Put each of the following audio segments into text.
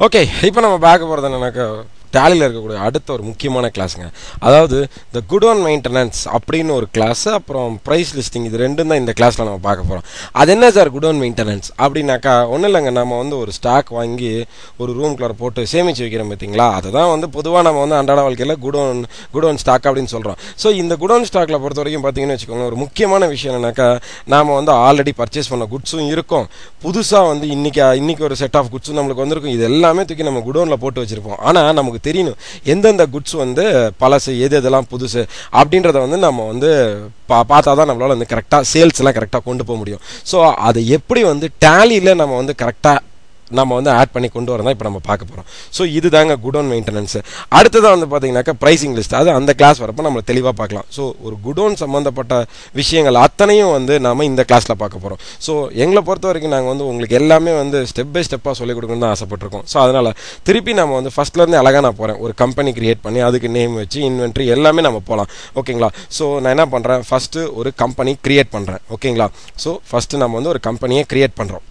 okay இப்போ நம்ம பார்க்க போகிறது என்னன்னாக்கா டேலியில் இருக்கக்கூடிய அடுத்த ஒரு முக்கியமான கிளாஸுங்க அதாவது இந்த குட் ஒன் மெயின்டெனன்ஸ் அப்படின்னு ஒரு கிளாஸ் அப்புறம் ப்ரைஸ் லிஸ்டிங் இது ரெண்டும் தான் இந்த கிளாஸில் நம்ம பார்க்க போகிறோம் அது என்ன சார் குட் ஒன் மெயின்டெனன்ஸ் அப்படின்னாக்கா ஒன்றும் இல்லைங்க நம்ம வந்து ஒரு ஸ்டாக் வாங்கி ஒரு ரூம்குள்ளே போட்டு சேமித்து வைக்கிறோம் பார்த்தீங்களா அதை தான் வந்து பொதுவாக நம்ம வந்து அன்றாட வாழ்க்கையில் good one good one stock அப்படின்னு சொல்கிறோம் ஸோ இந்த குட் ஒன் ஸ்டாக்கில் பொறுத்த வரைக்கும் பார்த்தீங்கன்னு வச்சுக்கோங்க ஒரு முக்கியமான விஷயம் என்னன்னாக்கா நாம் வந்து ஆல்ரெடி பர்ச்சேஸ் பண்ண குட்ஸும் இருக்கும் புதுசாக வந்து இன்றைக்கி இன்றைக்கி ஒரு செட் ஆஃப் குட்ஸும் நம்மளுக்கு வந்திருக்கும் இது எல்லாமே தூக்கி நம்ம குடோனில் போட்டு வச்சுருப்போம் ஆனால் நமக்கு தெரியணும் எந்தெந்த குட்ஸ் வந்து பழசு எது எதெல்லாம் புதுசு அப்படின்றத வந்து நம்ம வந்து பா பார்த்தா தான் நம்மளால் வந்து கரெக்டாக சேல்ஸ் எல்லாம் கரெக்டாக கொண்டு போக முடியும் ஸோ அதை எப்படி வந்து டேலியில் நம்ம வந்து கரெக்டாக நம்ம வந்து ஆட் பண்ணி கொண்டு வரதான் இப்போ நம்ம பார்க்க போகிறோம் ஸோ இது தாங்க குடோன் மெயின்டெனன்ஸ் அடுத்ததாக வந்து பார்த்தீங்கன்னாக்கா ப்ரைசிங் லிஸ்ட் அது அந்த கிளாஸ் வரப்போ நம்ம தெளிவாக பார்க்கலாம் ஸோ ஒரு குடோன் சம்மந்தப்பட்ட விஷயங்கள் அத்தனையும் வந்து நாம் இந்த கிளாஸில் பார்க்க போகிறோம் ஸோ எங்களை பொறுத்த வரைக்கும் நாங்கள் வந்து உங்களுக்கு எல்லாமே வந்து ஸ்டெப் பை ஸ்டெப்பாக சொல்லிக் கொடுக்கணும்னு தான் ஆசைப்பட்டிருக்கோம் ஸோ அதனால் திருப்பி நம்ம வந்து ஃபஸ்ட்லேருந்து அழகாக நான் போகிறேன் ஒரு கம்பெனி கிரியேட் பண்ணி அதுக்கு நேம் வச்சு இன்வென்ட்ரி எல்லாமே நம்ம போகலாம் ஓகேங்களா ஸோ நான் என்ன பண்ணுறேன் ஃபஸ்ட்டு ஒரு கம்பெனி கிரியேட் பண்ணுறேன் ஓகேங்களா ஸோ ஃபஸ்ட்டு நம்ம வந்து ஒரு கம்பெனியை கிரியேட் பண்ணுறோம்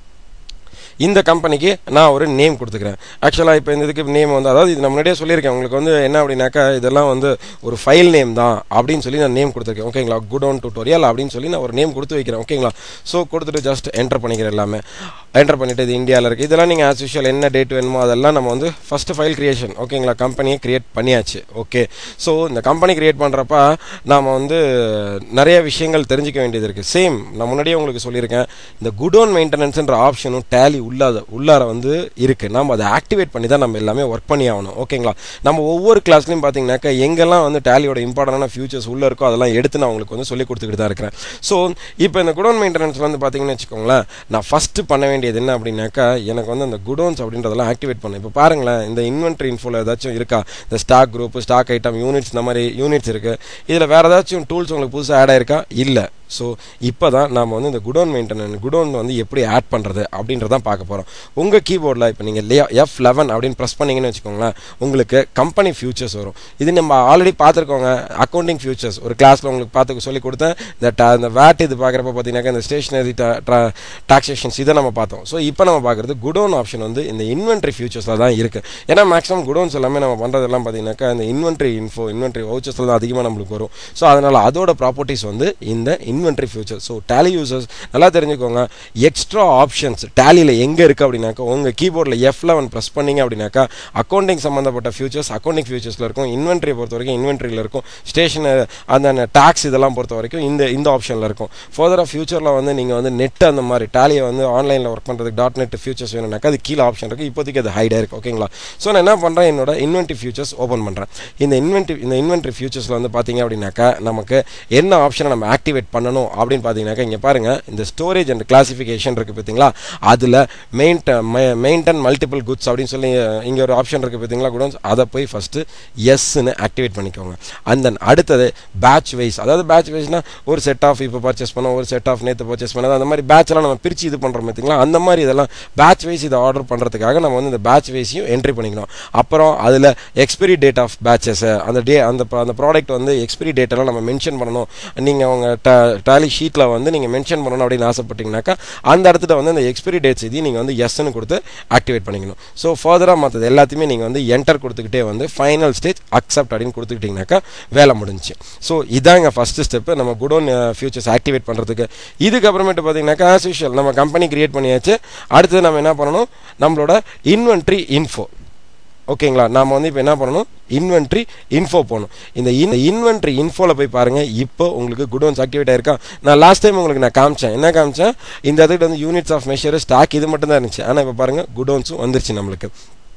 இந்த கம்பெனிக்கு நான் ஒரு நேம் கொடுத்துக்கிறேன் ஆக்சுவலாக இப்போ இந்த இதுக்கு நேம் வந்து அதாவது இது நான் முன்னாடியே சொல்லியிருக்கேன் உங்களுக்கு வந்து என்ன அப்படின்னாக்கா இதெல்லாம் வந்து ஒரு ஃபைல் நேம் தான் அப்படின்னு சொல்லி நான் நேம் கொடுத்துருக்கேன் ஓகேங்களா குட் ஒன் டுட்டோரியல் அப்படின்னு சொல்லி நான் ஒரு நேம் கொடுத்து வைக்கிறேன் ஓகேங்களா ஸோ கொடுத்துட்டு ஜஸ்ட் என்டர் பண்ணிக்கிறேன் எல்லாமே என்டர் பண்ணிட்டு இது இந்தியாவில் இருக்குது இதெல்லாம் நீங்கள் ஆஸ் யூஷுவல் என்ன டேட் வேணுமோ அதெல்லாம் நம்ம வந்து ஃபஸ்ட்டு ஃபைல் கிரியேஷன் ஓகேங்களா கம்பெனியை கிரியேட் பண்ணியாச்சு ஓகே ஸோ இந்த கம்பெனி கிரியேட் பண்ணுறப்ப நாம் வந்து நிறைய விஷயங்கள் தெரிஞ்சிக்க வேண்டியது இருக்குது சேம் நான் முன்னாடியே உங்களுக்கு சொல்லியிருக்கேன் இந்த குட் ஒன் மெயின்டெனன்ஸ்ன்ற ஆப்ஷனும் டேலி உள்ளாத உள்ளார வந்து இருக்குது நம்ம அதை ஆக்டிவேட் பண்ணி தான் நம்ம எல்லாமே ஒர்க் பண்ணி ஆகணும் ஓகேங்களா நம்ம ஒவ்வொரு கிளாஸ்லையும் பார்த்தீங்கன்னாக்கா எங்கெல்லாம் வந்து டேலியோட இம்பார்ட்டண்டான ஃபியூச்சர்ஸ் உள்ளே இருக்கோ அதெல்லாம் எடுத்து நான் உங்களுக்கு வந்து சொல்லி கொடுத்துக்கிட்டு தான் இருக்கிறேன் ஸோ இப்போ இந்த குடோன் மெயின்டெனன்ஸ் வந்து பார்த்தீங்கன்னு வச்சுக்கோங்களேன் நான் ஃபஸ்ட்டு பண்ண வேண்டியது என்ன அப்படின்னாக்கா எனக்கு வந்து அந்த குடோன்ஸ் அப்படின்றதெல்லாம் ஆக்டிவேட் பண்ணேன் இப்போ பாருங்களேன் இந்த இன்வென்ட்ரி இன்ஃபோவில் ஏதாச்சும் இருக்கா இந்த stock group stock item units இந்த மாதிரி யூனிட்ஸ் இருக்குது இதில் வேறு ஏதாச்சும் டூல்ஸ் உங்களுக்கு புதுசாக ஆட் ஆயிருக்கா இல்லை ஸோ இப்போ தான் நாம் வந்து இந்த குடோன் மெயின்டெனன் குடோன் வந்து எப்படி ஆட் பண்ணுறது அப்படின்றதான் பார்க்க போகிறோம் உங்கள் கீபோர்டில் இப்போ நீங்கள் எஃப் லெவன் அப்படின்னு ப்ரெஸ் பண்ணிங்கன்னு வச்சுக்கோங்களேன் உங்களுக்கு கம்பெனி ஃபியூச்சர்ஸ் வரும் இது நம்ம ஆல்ரெடி பார்த்துருக்கோங்க அக்கௌண்டிங் ஃபியூச்சர்ஸ் ஒரு கிளாஸில் உங்களுக்கு பார்த்து சொல்லி கொடுத்தேன் இந்த டா இந்த வேட் இது பார்க்குறப்ப பார்த்தீங்கன்னாக்கா இந்த ஸ்டேஷனரி டாக்ஸேஷன்ஸ் இதை நம்ம பார்த்தோம் ஸோ இப்போ நம்ம பார்க்குறது குடோன் ஆப்ஷன் வந்து இந்த இன்வென்ட்ரி ஃபியூச்சர்ஸில் தான் இருக்குது ஏன்னா மேக்ஸிமம் குடோன்ஸ் எல்லாமே நம்ம பண்ணுறதெல்லாம் பார்த்தீங்கன்னாக்கா இந்த இன்வென்ட்ரி இன்ஃபோ இன்வென்ட்ரி வவுச்சர்ஸில் தான் அதிகமாக நம்மளுக்கு வரும் ஸோ அதனால் அதோட ப்ராப்பர்ட்டிஸ் வந்து இந்த inventory future so Tally users நல்லா தெரிஞ்சுக்கோங்க எக்ஸ்ட்ரா ஆப்ஷன்ஸ் டேலியில் எங்கே இருக்குது அப்படின்னாக்கா உங்கள் கீபோர்டில் எஃப் லெவன் ப்ரெஸ் பண்ணிங்க அப்படின்னாக்கா அக்கௌண்டிங் சம்மந்தப்பட்ட ஃபியூச்சர்ஸ் அக்கௌண்டிங் ஃபியூச்சர்ஸில் இருக்கும் இன்வென்ட்ரியை பொறுத்த வரைக்கும் இன்வென்ட்ரியில் இருக்கும் ஸ்டேஷன் அந்த டாக்ஸ் இதெல்லாம் பொறுத்த வரைக்கும் இந்த இந்த ஆப்ஷனில் இருக்கும் ஃபர்தராக ஃபியூச்சரில் வந்து நீங்கள் வந்து நெட் அந்த மாதிரி டேலியை வந்து ஆன்லைனில் ஒர்க் பண்ணுறதுக்கு டாட் நெட் ஃபியூச்சர்ஸ் வேணும்னாக்கா அது கீழே ஆப்ஷன் இருக்குது இப்போதைக்கு அது ஹைடாக இருக்குது ஓகேங்களா ஸோ நான் என்ன பண்ணுறேன் என்னோட இன்வென்ட்ரி ஃபியூச்சர்ஸ் ஓப்பன் பண்ணுறேன் இந்த இன்வென்ட்ரி இந்த இன்வென்ட்ரி ஃபியூச்சர்ஸில் வந்து பார்த்தீங்க அப்படின்னாக்கா நமக்கு என்ன ஆப்ஷனை நம்ம ஆக்டிவேட் பண்ணணும் அப்படின்னு பார்த்தீங்கன்னாக்கா இங்கே பாருங்கள் இந்த ஸ்டோரேஜ் அண்ட் கிளாசிஃபிகேஷன் இருக்குது பார்த்தீங்களா அதில் மெயின்டன் மெயின்டன் மல்டிபிள் குட்ஸ் அப்படின்னு சொல்லி இங்கே ஒரு ஆப்ஷன் இருக்குது பார்த்தீங்களா குடோன்ஸ் அதை போய் ஃபஸ்ட்டு எஸ்ன்னு ஆக்டிவேட் பண்ணிக்கோங்க அண்ட் தென் அடுத்தது பேட்ச் வைஸ் அதாவது பேட்ச் வைஸ்னால் ஒரு செட் ஆஃப் இப்போ பர்ச்சேஸ் பண்ணோம் ஒரு செட் ஆஃப் நேற்று பர்ச்சேஸ் பண்ணது அந்த மாதிரி பேட்ச்லாம் நம்ம பிரித்து இது பண்ணுறோம் பார்த்தீங்களா அந்த மாதிரி இதெல்லாம் பேட்ச் வைஸ் இதை ஆர்டர் பண்ணுறதுக்காக நம்ம வந்து இந்த பேட்ச் வைஸையும் என்ட்ரி பண்ணிக்கணும் அப்புறம் அதில் எக்ஸ்பிரி டேட் ஆஃப் பேட்சஸ் அந்த டே அந்த அந்த ப்ராடக்ட் வந்து எக்ஸ்பிரி டேட்டெல்லாம் நம்ம மென்ஷன் பண்ணணும் நீங்கள் உங்கள் டேலி ஷீட்டில் வந்து நீங்கள் மென்ஷன் பண்ணணும் அப்படின்னு ஆசைப்பட்டீங்கன்னாக்கா அந்த இடத்துல வந்து அந்த எக்ஸ்பிரி டேட்ஸ் இதையும் நீங்கள் வந்து எஸ்ன்னு கொடுத்து ஆக்டிவேட் பண்ணிக்கணும் ஸோ ஃபர்தராக மற்றது எல்லாத்தையுமே நீங்கள் வந்து என்டர் கொடுத்துக்கிட்டே வந்து ஃபைனல் ஸ்டேஜ் அக்செப்ட் அப்படின்னு கொடுத்துக்கிட்டிங்கனாக்கா வேலை முடிஞ்சு ஸோ இதாங்க ஃபஸ்ட்டு ஸ்டெப்பு நம்ம குடோன் ஃபியூச்சர்ஸ் ஆக்டிவேட் பண்ணுறதுக்கு இதுக்கப்புறமேட்டு பார்த்தீங்கன்னாக்கா ஆஸ் யூஷுவல் நம்ம கம்பெனி கிரியேட் பண்ணியாச்சு அடுத்தது நம்ம என்ன பண்ணணும் நம்மளோட இன்வென்ட்ரி இன்ஃபோ ஓகேங்களா நாம் வந்து இப்போ என்ன பண்ணணும் இன்வென்ட்ரி இன்ஃபோ போகணும் இந்த இன் இன்வென்ட்ரி இன்ஃபோவில் போய் பாருங்கள் இப்போ உங்களுக்கு குடோன்ஸ் ஆக்டிவேட் ஆயிருக்கா நான் லாஸ்ட் டைம் உங்களுக்கு நான் காமிச்சேன் என்ன காமிச்சேன் இந்த இடத்துக்கு வந்து யூனிட்ஸ் ஆஃப் மெஷர் ஸ்டாக் இது மட்டும் தான் இருந்துச்சு ஆனால் இப்போ பாருங்கள் குடோன்ஸும் வந்துருச்சு நம்மளுக்கு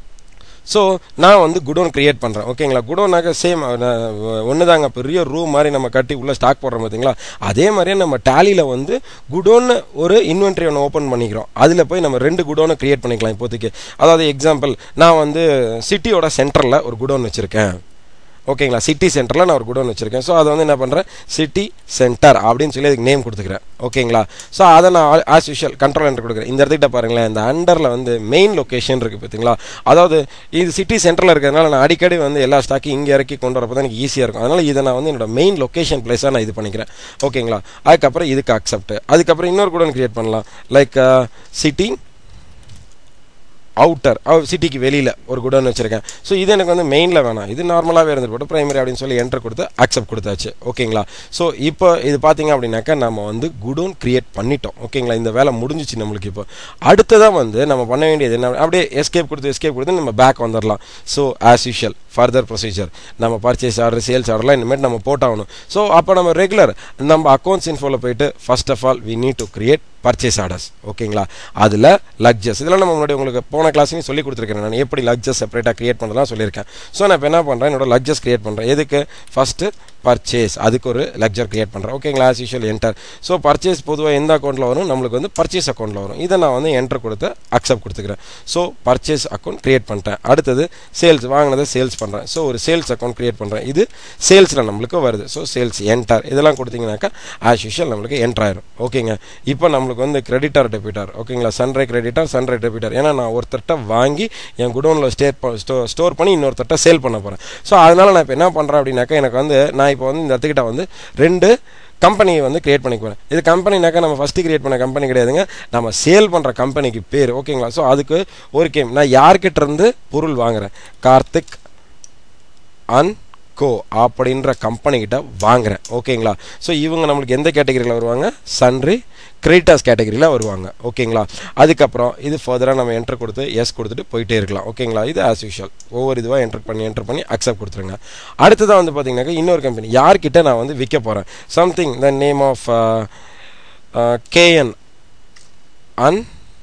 ஸோ நான் வந்து குடோன் க்ரியேட் பண்ணுறேன் ஓகேங்களா குடோனாக சேம் ஒன்று தாங்க பெரிய ரூம் மாதிரி நம்ம கட்டி உள்ளே ஸ்டாக் போடுறோம் பார்த்தீங்களா அதே மாதிரியே நம்ம டேலியில் வந்து குடோன்னு ஒரு இன்வென்ட்ரி ஒன்று ஓப்பன் பண்ணிக்கிறோம் அதில் போய் நம்ம ரெண்டு குடோனை க்ரியேட் பண்ணிக்கலாம் இப்போதைக்கு அதாவது எக்ஸாம்பிள் நான் வந்து சிட்டியோட சென்டரில் ஒரு குடோன் வச்சுருக்கேன் ஓகேங்களா சிட்டி சென்டரில் நான் ஒரு குடோன் வச்சுருக்கேன் ஸோ அதை வந்து என்ன பண்ணுறேன் சிட்டி சென்டர் அப்படின்னு சொல்லி அதுக்கு நேம் கொடுத்துக்கிறேன் ஓகேங்களா ஸோ அதை நான் ஆஸ் யூஷுவல் கண்ட்ரோல் என்ட்ரு கொடுக்குறேன் இந்த இடத்துக்கிட்ட பாருங்களேன் இந்த அண்டரில் வந்து மெயின் லொக்கேஷன் இருக்குது பார்த்தீங்களா அதாவது இது சிட்டி சென்டரில் இருக்கிறதுனால நான் அடிக்கடி வந்து எல்லா ஸ்டாக்கையும் இங்கே இறக்கி கொண்டு வரப்போ தான் எனக்கு ஈஸியாக இருக்கும் அதனால் இதை நான் வந்து என்னோட மெயின் லொக்கேஷன் பிளேஸாக நான் இது பண்ணிக்கிறேன் ஓகேங்களா அதுக்கப்புறம் இதுக்கு அக்செப்ட் அதுக்கப்புறம் இன்னொரு குடோன் க்ரியேட் பண்ணலாம் லைக் சிட்டி அவுட்டர் சிட்டிக்கு வெளியில் ஒரு குடோன் வச்சுருக்கேன் ஸோ இது எனக்கு வந்து மெயினில் வேணாம் இது நார்மலாகவே இருந்துட்டு போட்டு ப்ரைமரி அப்படின்னு சொல்லி என்டர் கொடுத்து அக்செப்ட் கொடுத்தாச்சு ஓகேங்களா ஸோ இப்போ இது பார்த்தீங்க அப்படின்னாக்கா நம்ம வந்து குடோன் கிரியேட் பண்ணிட்டோம் ஓகேங்களா இந்த வேலை முடிஞ்சிச்சு நம்மளுக்கு இப்போ அடுத்ததாக வந்து நம்ம பண்ண வேண்டியது என்ன அப்படியே எஸ்கேப் கொடுத்து எஸ்கேப் கொடுத்து நம்ம பேக் வந்துடலாம் so as usual further procedure நம்ம பர்ச்சேஸ் ஆர்டர் சேல்ஸ் ஆர்டர்லாம் இனிமேல் நம்ம போட்டாகணும் ஸோ அப்போ நம்ம ரெகுலர் நம்ம அக்கௌண்ட்ஸ் இன்ஃபோவில் போயிட்டு first of all we need to create purchase orders ஓகேங்களா அதில் லக்ஜஸ் இதெல்லாம் நம்ம முன்னாடி உங்களுக்கு போன கிளாஸ்லையும் சொல்லி கொடுத்துருக்கேன் நான் எப்படி லக்ஜஸ் செப்பரேட்டாக கிரியேட் பண்ணலாம் சொல்லியிருக்கேன் ஸோ நான் இப்போ என்ன பண்ணுறேன் என்னோட லக்ஜஸ் கிரியேட் பண்ணுறேன் எதுக்கு ஃபஸ்ட்டு பர்ச்சேஸ் அதுக்கு ஒரு லக்ஜர் கிரியேட் பண்ணுறேன் ஓகேங்களா as usual enter so purchase பொதுவாக எந்த அக்கௌண்ட்டில் வரும் நம்மளுக்கு வந்து பர்ச்சேஸ் அக்கௌண்ட்டில் வரும் இதை நான் வந்து என்டர் கொடுத்து அக்செப்ட் கொடுத்துக்கிறேன் ஸோ பர்ச்சேஸ் அக்கௌண்ட் கிரியேட் பண்ணிட்டேன் அடுத்தது சேல்ஸ் வாங்கினதை சேல்ஸ் பண்ணுறேன் ஸோ ஒரு சேல்ஸ் அக்கௌண்ட் கிரியேட் பண்ணுறேன் இது சேல்ஸில் நம்மளுக்கு வருது ஸோ சேல்ஸ் என்டர் இதெல்லாம் கொடுத்தீங்கன்னாக்கா ஆஸ் யூஷுவல் நம்மளுக்கு என்டர் ஆயிரும் ஓகேங்க இப்போ நம்மளுக்கு வந்து கிரெடிட்டார் டெபிட்டார் ஓகேங்களா சன்ரை கிரெடிட்டார் சன்ரை டெபிட்டார் ஏன்னா நான் ஒருத்தர்கிட்ட வாங்கி என் குடோனில் ஸ்டே ஸ்டோர் பண்ணி இன்னொருத்தர்கிட்ட சேல் பண்ண போகிறேன் ஸோ அதனால் நான் இப்போ என்ன பண்ணுறேன் அப்படின்னாக்கா எனக்கு வந்து நான் இப்போ வந்து இந்த இடத்துக்கிட்ட வந்து ரெண்டு கம்பெனியை வந்து கிரியேட் பண்ணிக்குவேன் இது கம்பெனினாக்கா நம்ம ஃபஸ்ட்டு கிரியேட் பண்ண கம்பெனி கிடையாதுங்க நம்ம சேல் பண்ணுற கம்பெனிக்கு பேர் ஓகேங்களா ஸோ அதுக்கு ஒரு கேம் நான் யார்கிட்ட இருந்து பொருள் வாங்குறேன் கார்த்திக் அன் கோ அப்படின்ற கம்பெனிக்கிட்ட வாங்குறேன் ஓகேங்களா ஸோ இவங்க நம்மளுக்கு எந்த கேட்டகரியில் வருவாங்க சன்ரி கிரெடிட்டாஸ் கேட்டகரியில் வருவாங்க ஓகேங்களா அதுக்கப்புறம் இது ஃபர்தராக நம்ம என்டர் கொடுத்து எஸ் கொடுத்துட்டு போயிட்டே இருக்கலாம் ஓகேங்களா இது ஆஸ் யூஷுவல் ஒவ்வொரு இதுவாக என்டர் பண்ணி என்டர் பண்ணி அக்செப்ட் கொடுத்துருங்க அடுத்ததாக வந்து பார்த்தீங்கன்னாக்கா இன்னொரு கம்பெனி யார்கிட்ட நான் வந்து விற்க போகிறேன் something the name of KN and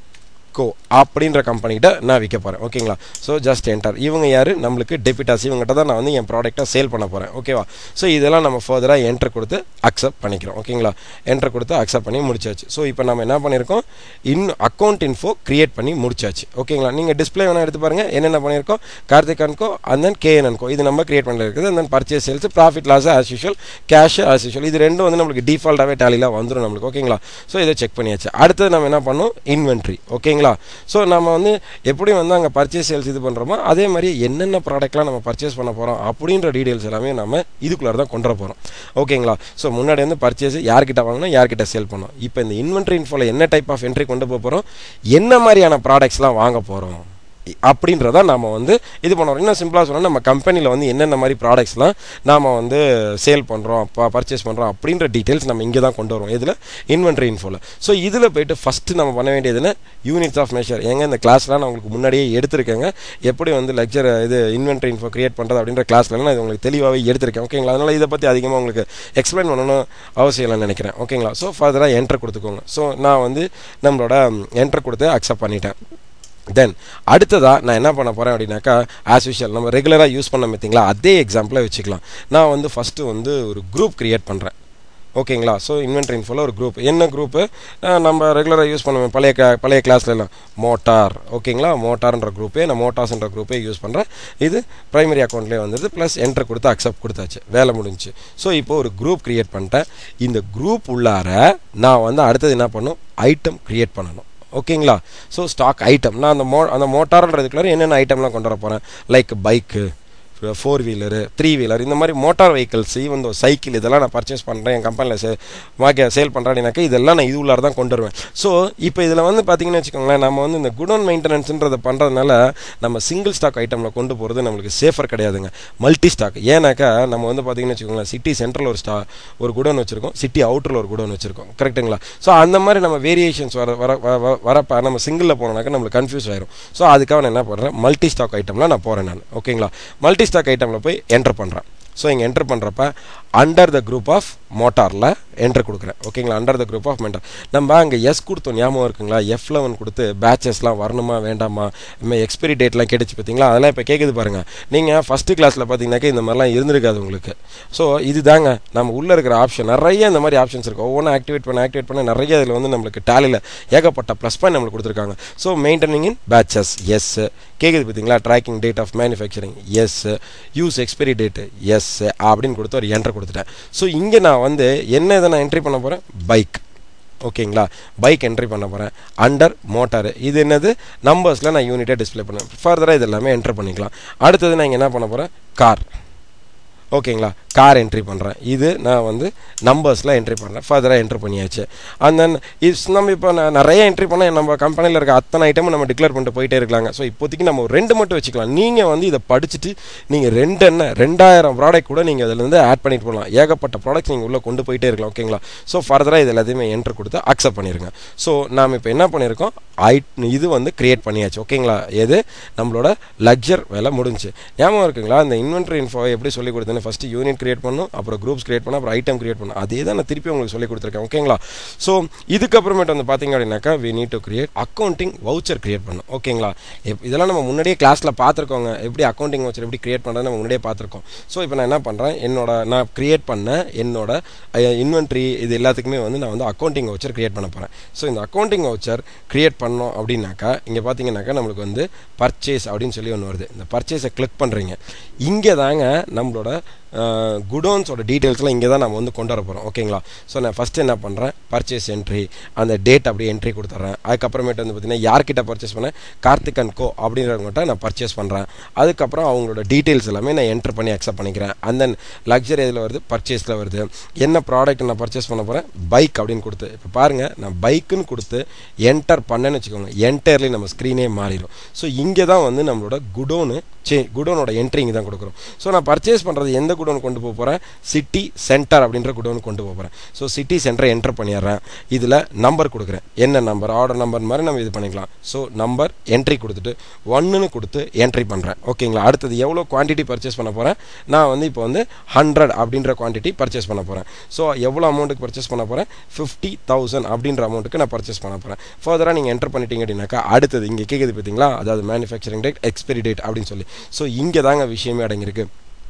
co அப்படின்ற கம்பெனிகிட்ட நான் விற்க போகிறேன் ஓகேங்களா ஸோ ஜஸ்ட் என்டர் இவங்க யார் நம்மளுக்கு டெபிட்டாஸ் இவங்ககிட்ட தான் நான் வந்து என் ப்ராடக்ட்டை சேல் பண்ண போகிறேன் ஓகேவா ஸோ இதெல்லாம் நம்ம ஃபர்தராக என்டர் கொடுத்து அக்செப்ட் பண்ணிக்கிறோம் ஓகேங்களா என்டர் கொடுத்து அக்செப்ட் பண்ணி முடிச்சாச்சு ஸோ இப்போ நம்ம என்ன பண்ணியிருக்கோம் இன் அக்கௌண்ட் இன்ஃபோ கிரியேட் பண்ணி முடிச்சாச்சு ஓகேங்களா நீங்கள் டிஸ்பிளே வேணால் எடுத்து பாருங்கள் என்னென்ன பண்ணியிருக்கோம் Karthik and co and then KN and co இது நம்ம கிரியேட் பண்ணிருக்குது and then purchase sales profit loss as usual cash as usual இது ரெண்டும் வந்து நம்மளுக்கு டிஃபால்ட்டாகவே டேலியில் வந்துடும் நம்மளுக்கு ஓகேங்களா ஸோ இதை செக் பண்ணியாச்சு அடுத்தது நம்ம என்ன பண்ணோம் இன்வென்ட்ரி ஓகேங்களா ஸோ நம்ம வந்து எப்படி வந்து அங்கே பர்ச்சேஸ் சேல்ஸ் இது பண்ணுறோமோ அதே மாதிரி என்னென்ன ப்ராடக்ட்லாம் நம்ம பர்ச்சேஸ் பண்ண போகிறோம் அப்படின்ற டீடைல்ஸ் எல்லாமே நம்ம இதுக்குள்ளே தான் கொண்டு வர போகிறோம் ஓகேங்களா ஸோ முன்னாடி வந்து பர்ச்சேஸ் யார்கிட்ட வாங்கணும் யார்கிட்ட சேல் பண்ணோம் இப்போ இந்த இன்வென்ட்ரி இன்ஃபோவில் என்ன டைப் ஆஃப் என்ட்ரி கொண்டு போக போகிறோம் என்ன மாதிரியான ப்ராடக்ட்ஸ்லாம் வாங்க போகிறோம் அப்படின்றத நாம் வந்து இது பண்ணுறோம் இன்னும் சிம்பிளாக சொன்னால் நம்ம கம்பெனியில் வந்து என்னென்ன மாதிரி ப்ராடக்ட்ஸ்லாம் நாம் வந்து சேல் பண்ணுறோம் பர்ச்சேஸ் பண்ணுறோம் அப்படின்ற டீட்டெயில்ஸ் நம்ம இங்கே தான் கொண்டு வரோம் இதில் இன்வென்ட்ரி இன்ஃபோவில் ஸோ இதில் போயிட்டு ஃபஸ்ட்டு நம்ம பண்ண வேண்டியதுன்னு யூனிட்ஸ் ஆஃப் மெஷர் எங்க இந்த கிளாஸ்லாம் நான் உங்களுக்கு முன்னாடியே எடுத்திருக்கேங்க எப்படி வந்து லெக்சர் இது இன்வென்ட்ரி இன்ஃபோ கிரியேட் பண்ணுறது அப்படின்ற கிளாஸ்லாம் நான் இது உங்களுக்கு தெளிவாகவே எடுத்திருக்கேன் ஓகேங்களா அதனால் இதை பற்றி அதிகமாக உங்களுக்கு எக்ஸ்பிளைன் பண்ணணும் அவசியம் இல்லைன்னு நினைக்கிறேன் ஓகேங்களா ஸோ ஃபர்தராக என்டர் கொடுத்துக்கோங்க ஸோ நான் வந்து நம்மளோட என்டர் கொடுத்து அக்செப்ட் பண்ணிட்டேன் தென் அடுத்ததாக நான் என்ன பண்ண போகிறேன் அப்படின்னாக்கா ஆஸ் யூஷுவல் நம்ம ரெகுலராக யூஸ் பண்ண பார்த்தீங்களா அதே எக்ஸாம்பிளை வச்சுக்கலாம் நான் வந்து ஃபஸ்ட்டு வந்து ஒரு குரூப் க்ரியேட் பண்ணுறேன் ஓகேங்களா ஸோ இன்வென்ட்ரி இன்ஃபோவில் ஒரு குரூப் என்ன குரூப்பு நம்ம ரெகுலராக யூஸ் பண்ணுவேன் பழைய க பழைய கிளாஸ்லலாம் மோட்டார் ஓகேங்களா மோட்டார்ன்ற குரூப்பே நான் மோட்டார்ஸ்ன்ற குரூப்பே யூஸ் பண்ணுறேன் இது ப்ரைமரி அக்கௌண்ட்லேயே வந்துடுது ப்ளஸ் என்ட்ரு கொடுத்து அக்செப்ட் கொடுத்தாச்சு வேலை முடிஞ்சு ஸோ இப்போ ஒரு குரூப் க்ரியேட் பண்ணிட்டேன் இந்த குரூப் உள்ளார நான் வந்து அடுத்தது என்ன பண்ணும் ஐட்டம் க்ரியேட் பண்ணணும் ஓகேங்களா ஸோ ஸ்டாக் ஐட்டம் நான் அந்த மோ அந்த மோட்டார்ன்றதுக்குள்ளார என்னென்ன ஐட்டம்லாம் கொண்டு வர போகிறேன் like bike four wheeler three wheeler இந்த மாதிரி motor vehicles even though cycle இதெல்லாம் நான் பர்ச்சேஸ் பண்ணுறேன் என் கம்பெனியில் சே வாங்க சேல் பண்ணுறேன்னாக்கா இதெல்லாம் நான் இது உள்ளார தான் கொண்டு வருவேன் ஸோ இப்போ இதில் வந்து பார்த்தீங்கன்னு வச்சுக்கோங்களேன் நம்ம வந்து இந்த குடோன் மெயின்டெனன்ஸ்ன்றதை பண்ணுறதுனால நம்ம சிங்கிள் ஸ்டாக் ஐட்டமில் கொண்டு போகிறது நம்மளுக்கு சேஃபர் கிடையாதுங்க மல்டி ஸ்டாக் ஏன்னாக்கா நம்ம வந்து பார்த்தீங்கன்னு வச்சுக்கோங்களேன் சிட்டி சென்ட்ரல் ஒரு ஸ்டா ஒரு குடோன் வச்சுருக்கோம் சிட்டி அவுட்டரில் ஒரு குடோன் வச்சுருக்கோம் கரெக்டுங்களா ஸோ அந்த மாதிரி நம்ம வேரியேஷன்ஸ் வர வர வரப்போ நம்ம சிங்கிளில் போனோம்னாக்கா நம்மளுக்கு கன்ஃபியூஸ் ஆயிரும் ஸோ அதுக்காக நான் என்ன பண்ணுறேன் மல்டி ஸ்டாக் ஐட்டம்லாம் நான் போகிறேன் நான் ஓகேங்களா மல்டி ஸ்டாக் ஐட்டமில் போய் என்டர் பண்ணுறேன் ஸோ இங்கே என்டர் பண்ணுறப்ப அண்டர் த குரூப் ஆஃப் மோட்டாரில் என்ட்ரு கொடுக்குறேன் ஓகேங்களா under the group of mentor நம்ம அங்கே எஸ் கொடுத்தோம் ஞாபகம் இருக்குங்களா எஃப் லெவன் கொடுத்து பேச்சஸ்லாம் வரணுமா வேண்டாமா நம்ம எக்ஸ்பைரி டேட்லாம் கேட்டுச்சு பார்த்தீங்களா அதெல்லாம் இப்போ கேட்குது பாருங்கள் நீங்கள் ஃபஸ்ட்டு கிளாஸில் பார்த்தீங்கன்னாக்கா இந்த மாதிரிலாம் இருந்திருக்காது உங்களுக்கு ஸோ இது தாங்க நம்ம உள்ளே இருக்கிற ஆப்ஷன் நிறைய இந்த மாதிரி ஆப்ஷன்ஸ் இருக்குது ஒவ்வொன்றும் ஆக்டிவேட் பண்ண ஆக்டிவேட் பண்ண நிறைய இதில் வந்து நம்மளுக்கு டேலியில் ஏகப்பட்ட ப்ளஸ் பாயிண்ட் நம்மளுக்கு கொடுத்துருக்காங்க so maintaining in batches yes கேட்குது பார்த்தீங்களா tracking date of manufacturing yes use expiry date yes அப்படின்னு கொடுத்து ஒரு என்ட்ரு கொடுத்துட்டேன் ஸோ இங்கே நான் வந்து என்ன இதை நான் என்ட்ரி பண்ண போகிறேன் பைக் ஓகேங்களா பைக் என்ட்ரி பண்ண போகிறேன் அண்டர் மோட்டார் இது என்னது நம்பர்ஸில் நான் யூனிட்டாக டிஸ்பிளே பண்ணுவேன் ஃபர்தராக இது எல்லாமே என்ட்ரு பண்ணிக்கலாம் அடுத்தது நான் இங்கே என்ன பண்ண போகிறேன் கார் ஓகேங்களா கார் என்ட்ரி பண்ணுறேன் இது நான் வந்து நம்பர்ஸில் என்ட்ரி பண்ணுறேன் ஃபர்தராக என்ட்ரி பண்ணியாச்சு அண்ட் தென் இஸ் நம்ம இப்போ நான் நிறைய என்ட்ரி பண்ணால் நம்ம கம்பெனியில் இருக்க அத்தனை ஐட்டமும் நம்ம டிக்ளேர் பண்ணிட்டு போயிட்டே இருக்கலாங்க ஸோ இப்போதைக்கு நம்ம ஒரு ரெண்டு மட்டும் வச்சுக்கலாம் நீங்கள் வந்து இதை படிச்சுட்டு நீங்கள் ரெண்டு என்ன ரெண்டாயிரம் ப்ராடக்ட் கூட நீங்கள் இதிலேருந்து ஆட் பண்ணிட்டு போகலாம் ஏகப்பட்ட ப்ராடக்ட்ஸ் நீங்கள் உள்ளே கொண்டு போயிட்டே இருக்கலாம் ஓகேங்களா ஸோ ஃபர்தராக இது எல்லாத்தையுமே என்ட்ரு கொடுத்து அக்செப்ட் பண்ணிடுங்க ஸோ நாம் இப்போ என்ன பண்ணியிருக்கோம் ஐ இது வந்து கிரியேட் பண்ணியாச்சு ஓகேங்களா எது நம்மளோட லக்ஸர் வேலை முடிஞ்சு ஞாபகம் இருக்குங்களா அந்த இன்வென்ட்ரி இன்ஃபோ எப்படி சொல்லி கொடுத்தேன்னு ஃபஸ்ட்டு யூனிட் கிரியேட் பண்ணும் அப்புறம் குரூப்ஸ் கிரியேட் பண்ணணும் அப்புறம் ஐட்டம் கிரியேட் பண்ணணும் அதே தான் நான் திருப்பி உங்களுக்கு சொல்லி கொடுத்துருக்கேன் ஓகேங்களா ஸோ இதுக்கப்புறமேட்டு வந்து பார்த்தீங்க அப்படின்னாக்கா we need to create accounting voucher create பண்ணும் ஓகேங்களா இப் இதெல்லாம் நம்ம முன்னாடியே கிளாஸில் பார்த்துருக்கோங்க எப்படி அக்கௌண்டிங் வவுச்சர் எப்படி கிரியேட் பண்ணுறது நம்ம முன்னாடியே பார்த்துருக்கோம் ஸோ இப்போ நான் என்ன பண்ணுறேன் என்னோட நான் கிரியேட் பண்ண என்னோட இன்வென்ட்ரி இது எல்லாத்துக்குமே வந்து நான் வந்து அக்கௌண்டிங் வவுச்சர் கிரியேட் பண்ண போகிறேன் ஸோ இந்த அக்கௌண்டிங் வவுச்சர் கிரியேட் பண்ணோம் அப்படின்னாக்கா இங்கே பார்த்தீங்கன்னாக்கா நம்மளுக்கு வந்து பர்ச்சேஸ் அப்படின்னு சொல்லி ஒன்று வருது இந்த பர்ச்சேஸை கிளிக் பண்ணுறீங்க இங்கே தாங்க நம்மளோட குடோன்ஸோட டீட்டெயில்ஸ்லாம் இங்கே தான் நம்ம வந்து கொண்டு வர போகிறோம் ஓகேங்களா ஸோ நான் ஃபஸ்ட்டு என்ன பண்ணுறேன் பர்ச்சேஸ் என்ட்ரி அந்த டேட் அப்படியே என்ட்ரி கொடுத்துட்றேன் அதுக்கப்புறமேட்டு வந்து பார்த்தீங்கன்னா யார்கிட்ட பர்ச்சேஸ் பண்ணேன் கார்த்திக் அண்ட் கோ அப்படின்றவங்ககிட்ட நான் பர்ச்சேஸ் பண்ணுறேன் அதுக்கப்புறம் அவங்களோட டீட்டெயில்ஸ் எல்லாமே நான் என்ட்ரு பண்ணி அக்செப்ட் பண்ணிக்கிறேன் அண்ட் தென் லக்ஸரி இதில் வருது பர்ச்சேஸில் வருது என்ன ப்ராடக்ட் நான் பர்ச்சேஸ் பண்ண போகிறேன் பைக் அப்படின்னு கொடுத்து இப்போ பாருங்கள் நான் பைக்குன்னு கொடுத்து என்டர் பண்ணேன்னு வச்சுக்கோங்க என்டர்லி நம்ம ஸ்க்ரீனே மாறிடும் ஸோ இங்கே தான் வந்து நம்மளோட குடோனு சே குடோனோட என்ட்ரி இங்கே தான் கொடுக்குறோம் ஸோ நான் பர்ச்சேஸ் பண்ணுறது எந்த குடோன் கொண்டு போக போகிறேன் சிட்டி சென்டர் அப்படின்ற குடோன் கொண்டு போக போகிறேன் ஸோ சிட்டி சென்டரை என்டர் பண்ணிடுறேன் இதில் நம்பர் கொடுக்குறேன் என்ன நம்பர் ஆர்டர் நம்பர் மாதிரி நம்ம இது பண்ணிக்கலாம் ஸோ நம்பர் என்ட்ரி கொடுத்துட்டு ஒன்றுன்னு கொடுத்து என்ட்ரி பண்ணுறேன் ஓகேங்களா அடுத்தது எவ்வளோ குவான்டிட்டி பர்ச்சேஸ் பண்ண போகிறேன் நான் வந்து இப்போ வந்து ஹண்ட்ரட் அப்படின்ற குவான்டிட்டி பர்ச்சேஸ் பண்ண போகிறேன் ஸோ எவ்வளோ அமௌண்ட்டுக்கு பர்ச்சேஸ் பண்ண போகிறேன் ஃபிஃப்டி தௌசண்ட் அப்படின்ற அமௌண்ட்டுக்கு நான் பர்ச்சேஸ் பண்ண போகிறேன் ஃபர்தராக நீங்கள் என்டர் பண்ணிட்டீங்க அப்படின்னாக்கா அடுத்தது இங்கே கேட்குது பார்த்தீங்களா அதாவது மேனுஃபேக்சரிங் டேட் எக்ஸ்பைரி டேட் அப்படின்னு சொல்லி ஸோ இங்கே தாங்க விஷயமே அடங்கியிருக்கு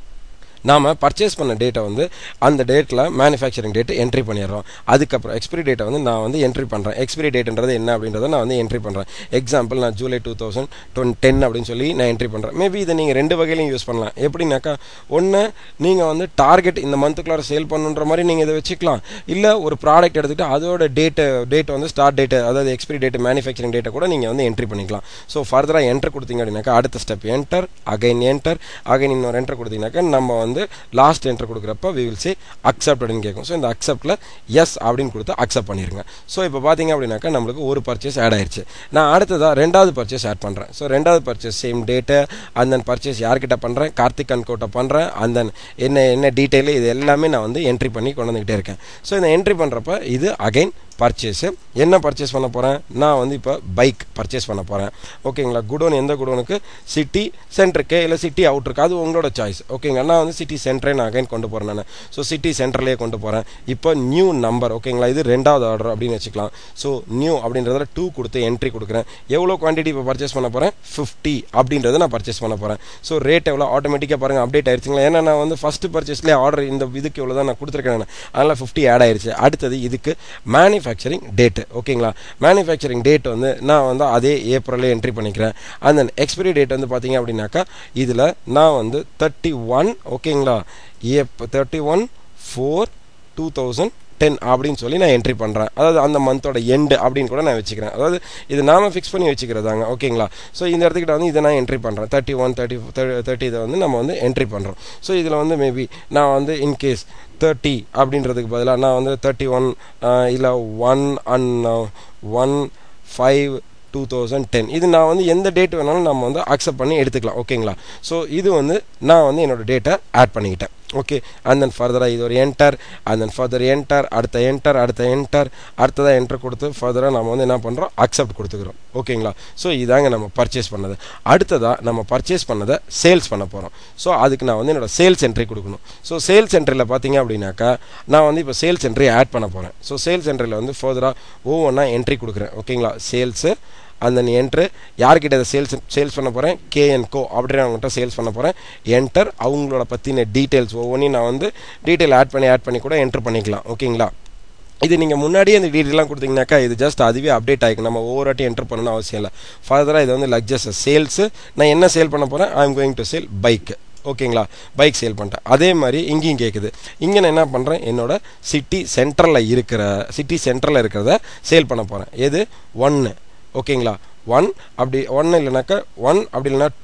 நாம் பர்ச்சேஸ் பண்ண டேட்டை வந்து அந்த டேட்டில் மேனுஃபேக்சரிங் டேட் என்ட்ரி பண்ணிடுறோம் அதுக்கப்புறம் எக்ஸ்பிரி டேட்டை வந்து நான் வந்து என்ட்ரி பண்ணுறேன் எக்ஸ்பிரி டேட்ன்றது என்ன அப்படின்றத நான் வந்து என்ட்ரி பண்ணுறேன் எக்ஸாம்பிள் நான் July two thousand twenty ten அப்படின்னு சொல்லி நான் என்ட்ரி பண்ணுறேன் மேபி இதை நீங்கள் ரெண்டு வகையிலையும் யூஸ் பண்ணலாம் எப்படின்னாக்கா ஒன்று நீங்கள் வந்து டார்கெட் இந்த மந்த்துக்குள்ளார சேல் பண்ணுன்ற மாதிரி நீங்கள் இதை வச்சுக்கலாம் இல்லை ஒரு ப்ராடக்ட் எடுத்துகிட்டு அதோட டேட்டு டேட் வந்து ஸ்டார்ட் டேட்டு அதாவது எக்ஸ்பிரி டேட் மேனுஃபேக்சரிங் டேட்டை கூட நீங்கள் வந்து என்ட்ரி பண்ணிக்கலாம் ஸோ ஃபர்தராக என்ட்ரு கொடுத்தீங்க அப்படின்னாக்கா அடுத்த step enter again enter again இன்னொரு என்டர் கொடுத்தீங்கன்னாக்கா நம்ம வந்து லாஸ்ட் என்டர் கொடுக்குறப்ப வி வில் சே அக்செப்ட் அப்படின்னு கேட்கும் ஸோ இந்த அக்செப்டில் எஸ் அப்படின்னு கொடுத்து அக்செப்ட் பண்ணிடுங்க ஸோ இப்போ பார்த்தீங்க அப்படின்னாக்கா நம்மளுக்கு ஒரு பர்ச்சேஸ் ஆட் ஆயிடுச்சு நான் அடுத்ததாக ரெண்டாவது பர்ச்சேஸ் ஆட் பண்ணுறேன் ஸோ ரெண்டாவது purchase same date and then purchase யார்கிட்ட பண்ணுறேன் கார்த்திக் அண்ட் கோட்டை பண்ணுறேன் அண்ட் தென் என்ன என்ன டீட்டெயிலு இது எல்லாமே நான் வந்து என்ட்ரி பண்ணி கொண்டு வந்துக்கிட்டே இருக்கேன் ஸோ இந்த என்ட்ரி பண்ணுறப்ப இது அகைன் பர்ச்சேஸு என்ன பர்ச்சேஸ் பண்ண போகிறேன் நான் வந்து இப்போ பைக் பர்ச்சேஸ் பண்ண போகிறேன் ஓகேங்களா குடோன் எந்த குடோனுக்கு சிட்டி சென்டருக்கு இல்லை சிட்டி அவுட்ருக்கு அது உங்களோட சாய்ஸ் ஓகேங்களா நான் வந்து சிட்டி சென்டரே நான் அகைன் கொண்டு போகிறேன் நான் ஸோ சிட்டி சென்டர்லேயே கொண்டு போகிறேன் இப்போ நியூ நம்பர் ஓகேங்களா இது ரெண்டாவது ஆர்டர் அப்படின்னு வச்சுக்கலாம் ஸோ நியூ அப்படின்றத டூ கொடுத்து என்ட்ரி கொடுக்குறேன் எவ்வளோ குவான்டிட்டி இப்போ பர்ச்சேஸ் பண்ண போகிறேன் ஃபிஃப்டி அப்படின்றத நான் பர்ச்சேஸ் பண்ண போகிறேன் ஸோ ரேட் எவ்வளோ ஆட்டோமேட்டிக்காக பாருங்கள் அப்டேட் ஆயிடுச்சுங்களா ஏன்னா நான் வந்து ஃபஸ்ட்டு பர்ச்சேஸ்லேயே ஆர்டர் இந்த இதுக்கு எவ்வளோ தான் நான் கொடுத்துருக்கேன் அதனால் ஃபிஃப்டி ஆட் ஆயிடுச்சு அடுத்தது இதுக்கு மேனுஃபேக்சரிங் டேட்டு ஓகேங்களா மேனுஃபேக்சரிங் டேட் வந்து நான் வந்து அதே ஏப்ரலே என்ட்ரி பண்ணிக்கிறேன் அண்ட் தென் எக்ஸ்பிரி டேட் வந்து பார்த்தீங்க அப்படின்னாக்கா இதில் நான் வந்து தேர்ட்டி ஒன் ஓகேங்களா April thirty one four two thousand ten அப்படின்னு சொல்லி நான் என்ட்ரி பண்ணுறேன் அதாவது அந்த மந்தோட எண்டு அப்படின்னு கூட நான் வச்சுக்கிறேன் அதாவது இது நாம ஃபிக்ஸ் பண்ணி வச்சுக்கிறதாங்க ஓகேங்களா ஸோ இந்த இடத்துக்கிட்ட வந்து இதை நான் என்ட்ரி பண்ணுறேன் தேர்ட்டி ஒன் தேர்ட்டி தேர்ட்டி இதை வந்து நம்ம வந்து என்ட்ரி பண்ணுறோம் ஸோ இதில் வந்து மேபி நான் வந்து இன்கேஸ் தேர்ட்டி அப்படின்றதுக்கு பதிலாக நான் வந்து தேர்ட்டி ஒன் இல்லை one and one five two thousand ten இது நான் வந்து எந்த டேட் வேணாலும் நம்ம வந்து அக்செப்ட் பண்ணி எடுத்துக்கலாம் ஓகேங்களா ஸோ இது வந்து நான் வந்து என்னோடய டேட்டை ஆட் பண்ணிக்கிட்டேன் ஓகே அண்ட் தென் ஃபர்தராக இது ஒரு enter and then further enter அடுத்த என்டர் அடுத்த என்டர் அடுத்ததாக என்டர் கொடுத்து ஃபர்தராக நம்ம வந்து என்ன பண்ணுறோம் அக்செப்ட் கொடுத்துக்கிறோம் ஓகேங்களா ஸோ இதாங்க நம்ம பர்ச்சேஸ் பண்ணது அடுத்ததாக நம்ம பர்ச்சேஸ் பண்ணதை சேல்ஸ் பண்ண போகிறோம் ஸோ அதுக்கு நான் வந்து என்னோடய சேல்ஸ் என்ட்ரி கொடுக்கணும் ஸோ சேல்ஸ் என்ட்ரியில் பார்த்தீங்க அப்படின்னாக்கா நான் வந்து இப்போ சேல்ஸ் என்ட்ரி ஆட் பண்ண போகிறேன் ஸோ சேல்ஸ் என்ட்ரியில் வந்து ஃபர்தராக ஒவ்வொன்றா என்ட்ரி கொடுக்குறேன் ஓகேங்களா சேல்ஸு அந்த நீ என்ட்ரு யார்கிட்ட இதை சேல்ஸ் சேல்ஸ் பண்ண போகிறேன் கேஎன் கோ அப்படின்னு அவங்ககிட்ட சேல்ஸ் பண்ண போகிறேன் என்டர் அவங்களோட பற்றின டீட்டெயில்ஸ் ஒவ்வொன்றையும் நான் வந்து டீட்டெயில் ஆட் பண்ணி ஆட் பண்ணி கூட என்ட்ரு பண்ணிக்கலாம் ஓகேங்களா இது நீங்கள் முன்னாடியே இந்த டீட்டெயிலாம் கொடுத்தீங்கன்னாக்கா இது ஜஸ்ட் அதுவே அப்டேட் ஆகிக்கும் நம்ம ஒவ்வொரு வாட்டி என்ட்ரு பண்ணணும் அவசியம் இல்லை ஃபர்தராக இது வந்து லக்ஸஸ் சேல்ஸு நான் என்ன சேல் பண்ண போகிறேன் I am going to sale bike ஓகேங்களா பைக் சேல் பண்ணிட்டேன் அதே மாதிரி இங்கேயும் கேட்குது இங்கே நான் என்ன பண்ணுறேன் என்னோட சிட்டி சென்டரில் இருக்கிற சிட்டி சென்டரில் இருக்கிறத சேல் பண்ண போகிறேன் எது ஒன்று ஓகேங்களா ஒன் அப்படி ஒன்று இல்லைனாக்கா ஒன் அப்படி இல்லைனா டூ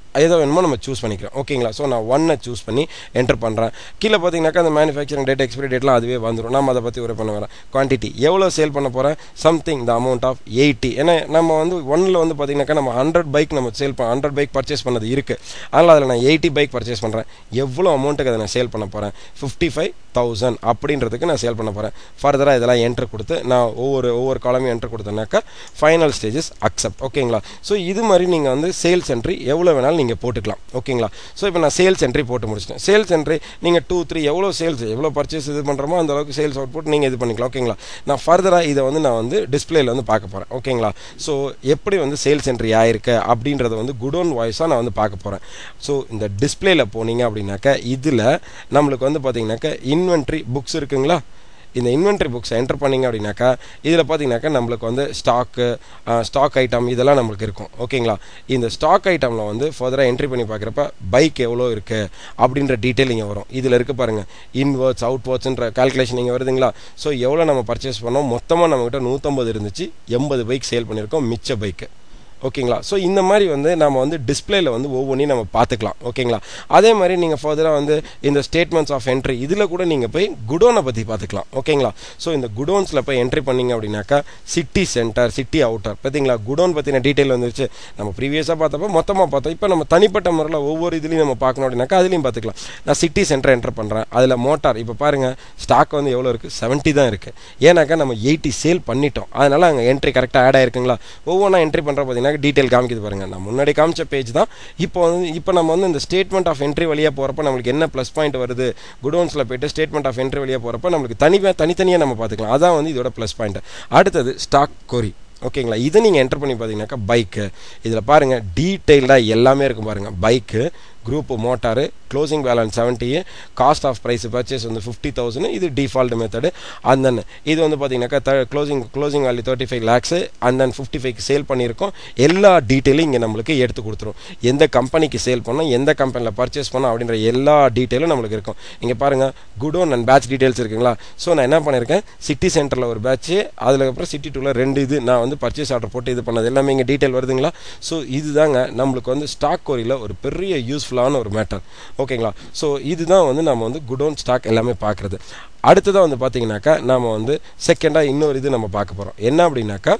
எதை வேணுமோ நம்ம சூஸ் பண்ணிக்கிறோம் ஓகேங்களா ஸோ நான் ஒன்னை சூஸ் பண்ணி என்டர் பண்ணுறேன் கீழே பார்த்தீங்கன்னாக்கா அந்த மேனுஃபேக்சரிங் டேட் எக்ஸ்பிரி டேட்லாம் அதுவே வந்துடும் நம்ம அதை பற்றி ஒரு பண்ண வரேன் குவான்டிட்டி எவ்வளோ சேல் பண்ண போகிறேன் something the amount of eighty ஏன்னா நம்ம வந்து ஒன்னில் வந்து பார்த்தீங்கன்னாக்கா நம்ம ஹண்ட்ரட் பைக் நம்ம சேல் பண்ண ஹண்ட்ரட் பைக் பர்ச்சேஸ் பண்ணது இருக்குது அதனால் அதில் நான் எயிட்டி பைக் பர்ச்சேஸ் பண்ணுறேன் எவ்வளோ அமௌண்ட்டுக்கு அதை நான் சேல் பண்ண போகிறேன் ஃபிஃப்டி ஃபைவ் தௌசண்ட் அப்படின்றதுக்கு நான் சேல் பண்ண போகிறேன் ஃபர்தராக இதெல்லாம் என்ட்ரு கொடுத்து நான் ஒவ்வொரு ஒவ்வொரு காலமும் என்ட்ரு கொடுத்தேனாக்கா ஃபைனல் ஸ்டேஜஸ் அக்செப்ட் ஓகேங்களா ஸோ இது மாதிரி நீங்கள் வந்து சேல்ஸ் என்ட்ரி எவ்வளோ வேணாலும் நீங்கள் போட்டுக்கலாம் ஓகேங்களா ஸோ இப்போ நான் சேல்ஸ் என்ட்ரி போட்டு முடிச்சிட்டேன் சேல்ஸ் என்ட்ரி நீங்கள் டூ த்ரீ எவ்வளோ சேல்ஸ் எவ்வளோ பர்ச்சேஸ் இது பண்ணுறோமோ அந்த அளவுக்கு சேல்ஸ் அவுட் போட்டு நீங்கள் இது பண்ணிக்கலாம் ஓகேங்களா நான் ஃபர்தராக இதை வந்து நான் வந்து டிஸ்பிளேல வந்து பார்க்க போகிறேன் ஓகேங்களா ஸோ எப்படி வந்து சேல்ஸ் என்ட்ரி ஆயிருக்கு அப்படின்றத வந்து குடோன் வாய்ஸாக நான் வந்து பார்க்க போகிறேன் ஸோ இந்த டிஸ்பிளேல போனீங்க அப்படின்னாக்கா இதில் நம்மளுக்கு வந்து பார்த்தீங்கன்னாக்கா இன்வென்ட்ரி புக்ஸ் இருக்குங்களா இந்த இன்வென்ட்ரி புக்ஸ் என்டர் பண்ணிங்க அப்படின்னாக்கா இதில் பார்த்தீங்கன்னாக்கா நம்மளுக்கு வந்து ஸ்டாக்கு ஸ்டாக் ஐட்டம் இதெல்லாம் நம்மளுக்கு இருக்கும் ஓகேங்களா இந்த ஸ்டாக் ஐட்டமில் வந்து ஃபர்தராக என்ட்ரி பண்ணி பார்க்குறப்ப பைக் எவ்வளோ இருக்குது அப்படின்ற டீட்டெயில் இங்கே வரும் இதில் இருக்க பாருங்கள் இன்வர்ட்ஸ் அவுட்வர்ட்ஸ்ன்ற கால்குலேஷன் இங்கே வருதுங்களா ஸோ எவ்வளோ நம்ம பர்ச்சேஸ் பண்ணோம் மொத்தமாக நம்மக்கிட்ட நூற்றம்பது இருந்துச்சு எண்பது பைக் சேல் பண்ணியிருக்கோம் மிச்ச பைக்கு ஓகேங்களா ஸோ இந்த மாதிரி வந்து நம்ம வந்து டிஸ்பிளேல வந்து ஒவ்வொன்றையும் நம்ம பார்த்துக்கலாம் ஓகேங்களா அதே மாதிரி நீங்கள் ஃபர்தராக வந்து இந்த ஸ்டேட்மெண்ட்ஸ் ஆஃப் என்ட்ரி இதில் கூட நீங்கள் போய் குடோனை பற்றி பார்த்துக்கலாம் ஓகேங்களா ஸோ இந்த குடோன்ஸில் போய் என்ட்ரி பண்ணிங்க அப்படின்னாக்கா சிட்டி சென்டர் சிட்டி அவுட்டர் பார்த்தீங்களா குடோன் பற்றின டீட்டெயில் வந்துருச்சு நம்ம ப்ரீவியஸாக பார்த்தப்போ மொத்தமாக பார்த்தோம் இப்போ நம்ம தனிப்பட்ட முறையில் ஒவ்வொரு இதுலையும் நம்ம பார்க்கணும் அப்படின்னாக்கா அதுலேயும் பார்த்துக்கலாம் நான் சிட்டி சென்டர் என்டர் பண்ணுறேன் அதில் மோட்டார் இப்போ பாருங்கள் ஸ்டாக் வந்து எவ்வளோ இருக்குது செவன்ட்டி தான் இருக்குது ஏன்னாக்கா நம்ம எயிட்டி சேல் பண்ணிட்டோம் அதனால் அங்கே என்ட்ரி கரெக்டாக ஆட் ஆயிருக்குங்களா ஒவ்வொன்றா என்ட்ரி பண்ணுற பார்த்தீங்கன்னா டீட்டெயில் காமிக்குது பாருங்க நான் முன்னாடி காமிச்ச பேஜ் தான் இப்போ வந்து இப்போ நம்ம வந்து இந்த ஸ்டேட்மெண்ட் ஆஃப் என்ட்ரி வழியாக போகிறப்ப நம்மளுக்கு என்ன ப்ளஸ் பாயிண்ட் வருது குடோன்ஸில் போயிட்டு ஸ்டேட்மெண்ட் ஆஃப் என்ட்ரி வழியாக போகிறப்ப நம்மளுக்கு தனியாக தனித்தனியாக நம்ம பார்த்துக்கலாம் அதான் வந்து இதோட ப்ளஸ் பாயிண்ட் அடுத்தது ஸ்டாக் கொரி ஓகேங்களா இதை நீங்கள் என்டர் பண்ணி பார்த்தீங்கன்னாக்கா பைக்கு இதில் பாருங்கள் டீட்டெயில்டாக எல்லாமே இருக்கும் பாருங்கள் bike group motor closing balance seventy cost of price purchase வந்து ஃபிஃப்டி தௌசண்ட் இது டிஃபால்ட் மெத்தடு அண்ட் தென் இது வந்து பார்த்தீங்கன்னாக்கா the closing closing value thirty five lakhs and then fifty five sale பண்ணியிருக்கோம் எல்லா டீட்டெயிலும் இங்கே நம்மளுக்கு எடுத்து கொடுத்துரும் எந்த கம்பெனிக்கு சேல் பண்ணோம் எந்த கம்பெனியில் பர்ச்சேஸ் பண்ணோம் அப்படின்ற எல்லா டீட்டெயிலும் நம்மளுக்கு இருக்கும் இங்கே பாருங்கள் குடோன் அண்ட் பேட்ச் டீட்டெயில்ஸ் இருக்குங்களா ஸோ நான் என்ன பண்ணியிருக்கேன் சிட்டி சென்டரில் ஒரு பேட்ச்சு அதுக்கப்புறம் சிட்டி டூவில் ரெண்டு இது நான் வந்து பர்ச்சேஸ் ஆர்டர் போட்டு இது பண்ணது எல்லாமே இங்கே டீட்டெயில் வருதுங்களா ஸோ இதுதாங்க நம்மளுக்கு வந்து ஸ்டாக் கோரியில் ஒரு பெரிய யூஸ்ஃபுல்லான ஒரு மேட்டர் ஓகேங்களா ஸோ இதுதான் வந்து நம்ம வந்து குடோன் ஸ்டாக் எல்லாமே பார்க்குறது அடுத்ததாக வந்து பார்த்தீங்கன்னாக்கா நம்ம வந்து செகண்டாக இன்னொரு இது நம்ம பார்க்க போகிறோம் என்ன அப்படின்னாக்கா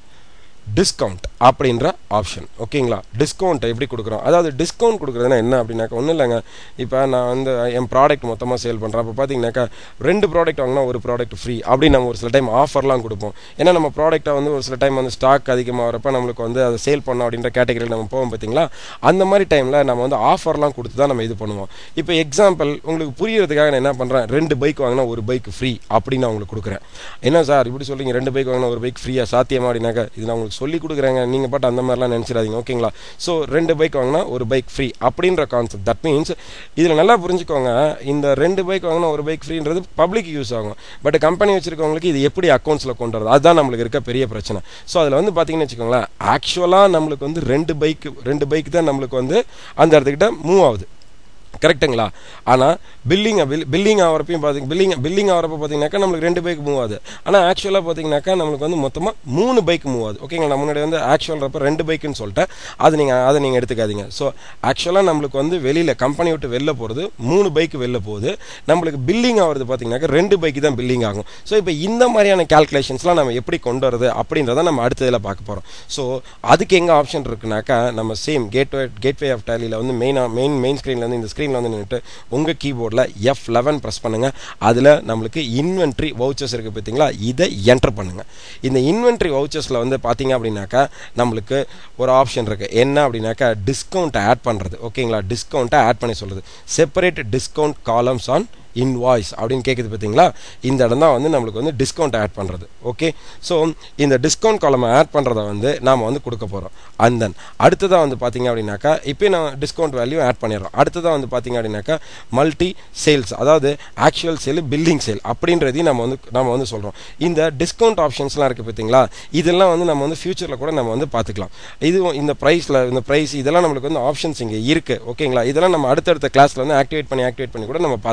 டிஸ்கவுண்ட் அப்படின்ற ஆப்ஷன் ஓகேங்களா டிஸ்கவுண்ட் எப்படி கொடுக்குறோம் அதாவது டிஸ்கவுண்ட் கொடுக்குறதுனா என்ன அப்படின்னாக்கா ஒன்றும் இல்லைங்க இப்போ நான் வந்து என் ப்ராடக்ட் மொத்தமாக சேல் பண்ணுறேன் அப்போ பார்த்தீங்கன்னாக்கா ரெண்டு ப்ராடக்ட் வாங்கினா ஒரு ப்ராடக்ட் ஃப்ரீ அப்படின்னு நம்ம ஒரு சில டைம் ஆஃபர்லாம் கொடுப்போம் ஏன்னா நம்ம ப்ராடக்ட்டை வந்து ஒரு சில டைம் வந்து ஸ்டாக் அதிகமாக வரப்போ நம்மளுக்கு வந்து அதை சேல் பண்ணோம் அப்படின்ற கேட்டகரியில் நம்ம போவோம் பார்த்தீங்களா அந்த மாதிரி டைமில் நம்ம வந்து ஆஃபர்லாம் கொடுத்து தான் நம்ம இது பண்ணுவோம் இப்போ எக்ஸாம்பிள் உங்களுக்கு புரியறதுக்காக நான் என்ன பண்ணுறேன் ரெண்டு பைக் வாங்கினா ஒரு பைக் ஃப்ரீ அப்படின்னு நான் உங்களுக்கு கொடுக்குறேன் என்ன சார் இப்படி சொல்றீங்க ரெண்டு பைக் வாங்கினா ஒரு பைக் ஃப்ரீயாக சாத்தியமா அப்படின்னாக்கா இது நான் உங்களுக்கு சொல்லி கொடுக்குறேங்க நீங்கள் பாட்டு அந்த மாதிரிலாம் நினச்சிடாதீங்க ஓகேங்களா ஸோ ரெண்டு பைக் வாங்கினா ஒரு பைக் ஃப்ரீ அப்படின்ற கான்செப்ட் தட் மீன்ஸ் இதில் நல்லா புரிஞ்சுக்கோங்க இந்த ரெண்டு பைக் வாங்கினா ஒரு பைக் ஃப்ரீன்றது பப்ளிக் யூஸ் ஆகும் பட் கம்பெனி வச்சிருக்கவங்களுக்கு இது எப்படி அக்கௌண்ட்ஸில் கொண்டு வரது அதுதான் நம்மளுக்கு இருக்க பெரிய பிரச்சனை ஸோ அதில் வந்து பார்த்தீங்கன்னு வச்சுக்கோங்களேன் ஆக்சுவலாக நம்மளுக்கு வந்து ரெண்டு பைக் ரெண்டு பைக் தான் நம்மளுக்கு வந்து அந்த இடத்துக்கிட்ட மூவ் ஆகுது கரெக்டுங்களா ஆனால் பில்லிங் பில் பில்லிங் ஆகிறப்பையும் பார்த்தீங்க பில்லிங் பில்லிங் ஆகிறப்ப பார்த்தீங்கன்னாக்கா நம்மளுக்கு ரெண்டு பைக் மூவ் ஆகுது ஆனால் ஆக்சுவலாக பார்த்தீங்கன்னாக்கா நம்மளுக்கு வந்து மொத்தமாக மூணு பைக் மூவ் ஆகுது ஓகேங்களா நான் முன்னாடி வந்து ஆக்சுவல்றப்ப ரெண்டு பைக்குன்னு சொல்லிட்டேன் அது நீங்கள் அதை நீங்கள் எடுத்துக்காதீங்க ஸோ ஆக்சுவலாக நம்மளுக்கு வந்து வெளியில் கம்பெனி விட்டு வெளில போகிறது மூணு பைக் வெளில போகுது நம்மளுக்கு பில்லிங் ஆகிறது பார்த்தீங்கன்னாக்கா ரெண்டு பைக்கு தான் பில்லிங் ஆகும் ஸோ இப்போ இந்த மாதிரியான கேல்குலேஷன்ஸ்லாம் நம்ம எப்படி கொண்டு வரது அப்படின்றத நம்ம அடுத்ததில் பார்க்க போகிறோம் ஸோ அதுக்கு எங்கே ஆப்ஷன் இருக்குனாக்கா நம்ம சேம் கேட்வே கேட்வே ஆஃப் டேலியில் வந்து மெயினாக மெயின் மெயின் ஸ்க்ரீனில் வந்து இந்த ஸ்க்ரீனில் வந்து நின்றுட்டு உங்கள் கீபோர்டில் எஃப் லெவன் ப்ரெஸ் பண்ணுங்கள் அதில் நம்மளுக்கு இன்வென்ட்ரி வவுச்சர்ஸ் இருக்குது பார்த்தீங்களா இதை என்டர் பண்ணுங்கள் இந்த இன்வென்ட்ரி வவுச்சர்ஸில் வந்து பார்த்தீங்க அப்படின்னாக்கா நம்மளுக்கு ஒரு ஆப்ஷன் இருக்குது என்ன அப்படின்னாக்கா டிஸ்கவுண்ட்டை ஆட் பண்ணுறது ஓகேங்களா டிஸ்கவுண்ட்டை ஆட் பண்ணி சொல்கிறது separate discount columns on invoice அப்படின்னு கேட்குது பார்த்தீங்களா இந்த இடம் தான் வந்து நம்மளுக்கு வந்து டிஸ்கவுண்ட் ஆட் பண்ணுறது ஓகே ஸோ இந்த டிஸ்கவுண்ட் காலம் ஆட் பண்ணுறத வந்து நாம் வந்து கொடுக்க போகிறோம் அண்ட் தென் அடுத்ததாக வந்து பார்த்தீங்க அப்படின்னாக்கா இப்போ நான் டிஸ்கவுண்ட் வேல்யூ ஆட் பண்ணிடுறோம் அடுத்ததாக வந்து பார்த்தீங்க அப்படின்னாக்கா மல்டி சேல்ஸ் அதாவது ஆக்சுவல் சேல் பில்லிங் சேல் அப்படின்றதையும் நம்ம வந்து நம்ம வந்து சொல்கிறோம் இந்த டிஸ்கவுண்ட் ஆப்ஷன்ஸ்லாம் இருக்குது பார்த்தீங்களா இதெல்லாம் வந்து நம்ம வந்து ஃபியூச்சரில் கூட நம்ம வந்து பார்த்துக்கலாம் இது இந்த ப்ரைஸில் இந்த ப்ரைஸ் இதெல்லாம் நம்மளுக்கு வந்து ஆப்ஷன்ஸ் இங்கே இருக்குது ஓகேங்களா இதெல்லாம் நம்ம அடுத்தடுத்த கிளாஸில் வந்து ஆக்டிவேட் பண்ணி ஆக்டிவேட் பண்ணி கூட நம்ம பார்த்துக்கலாம்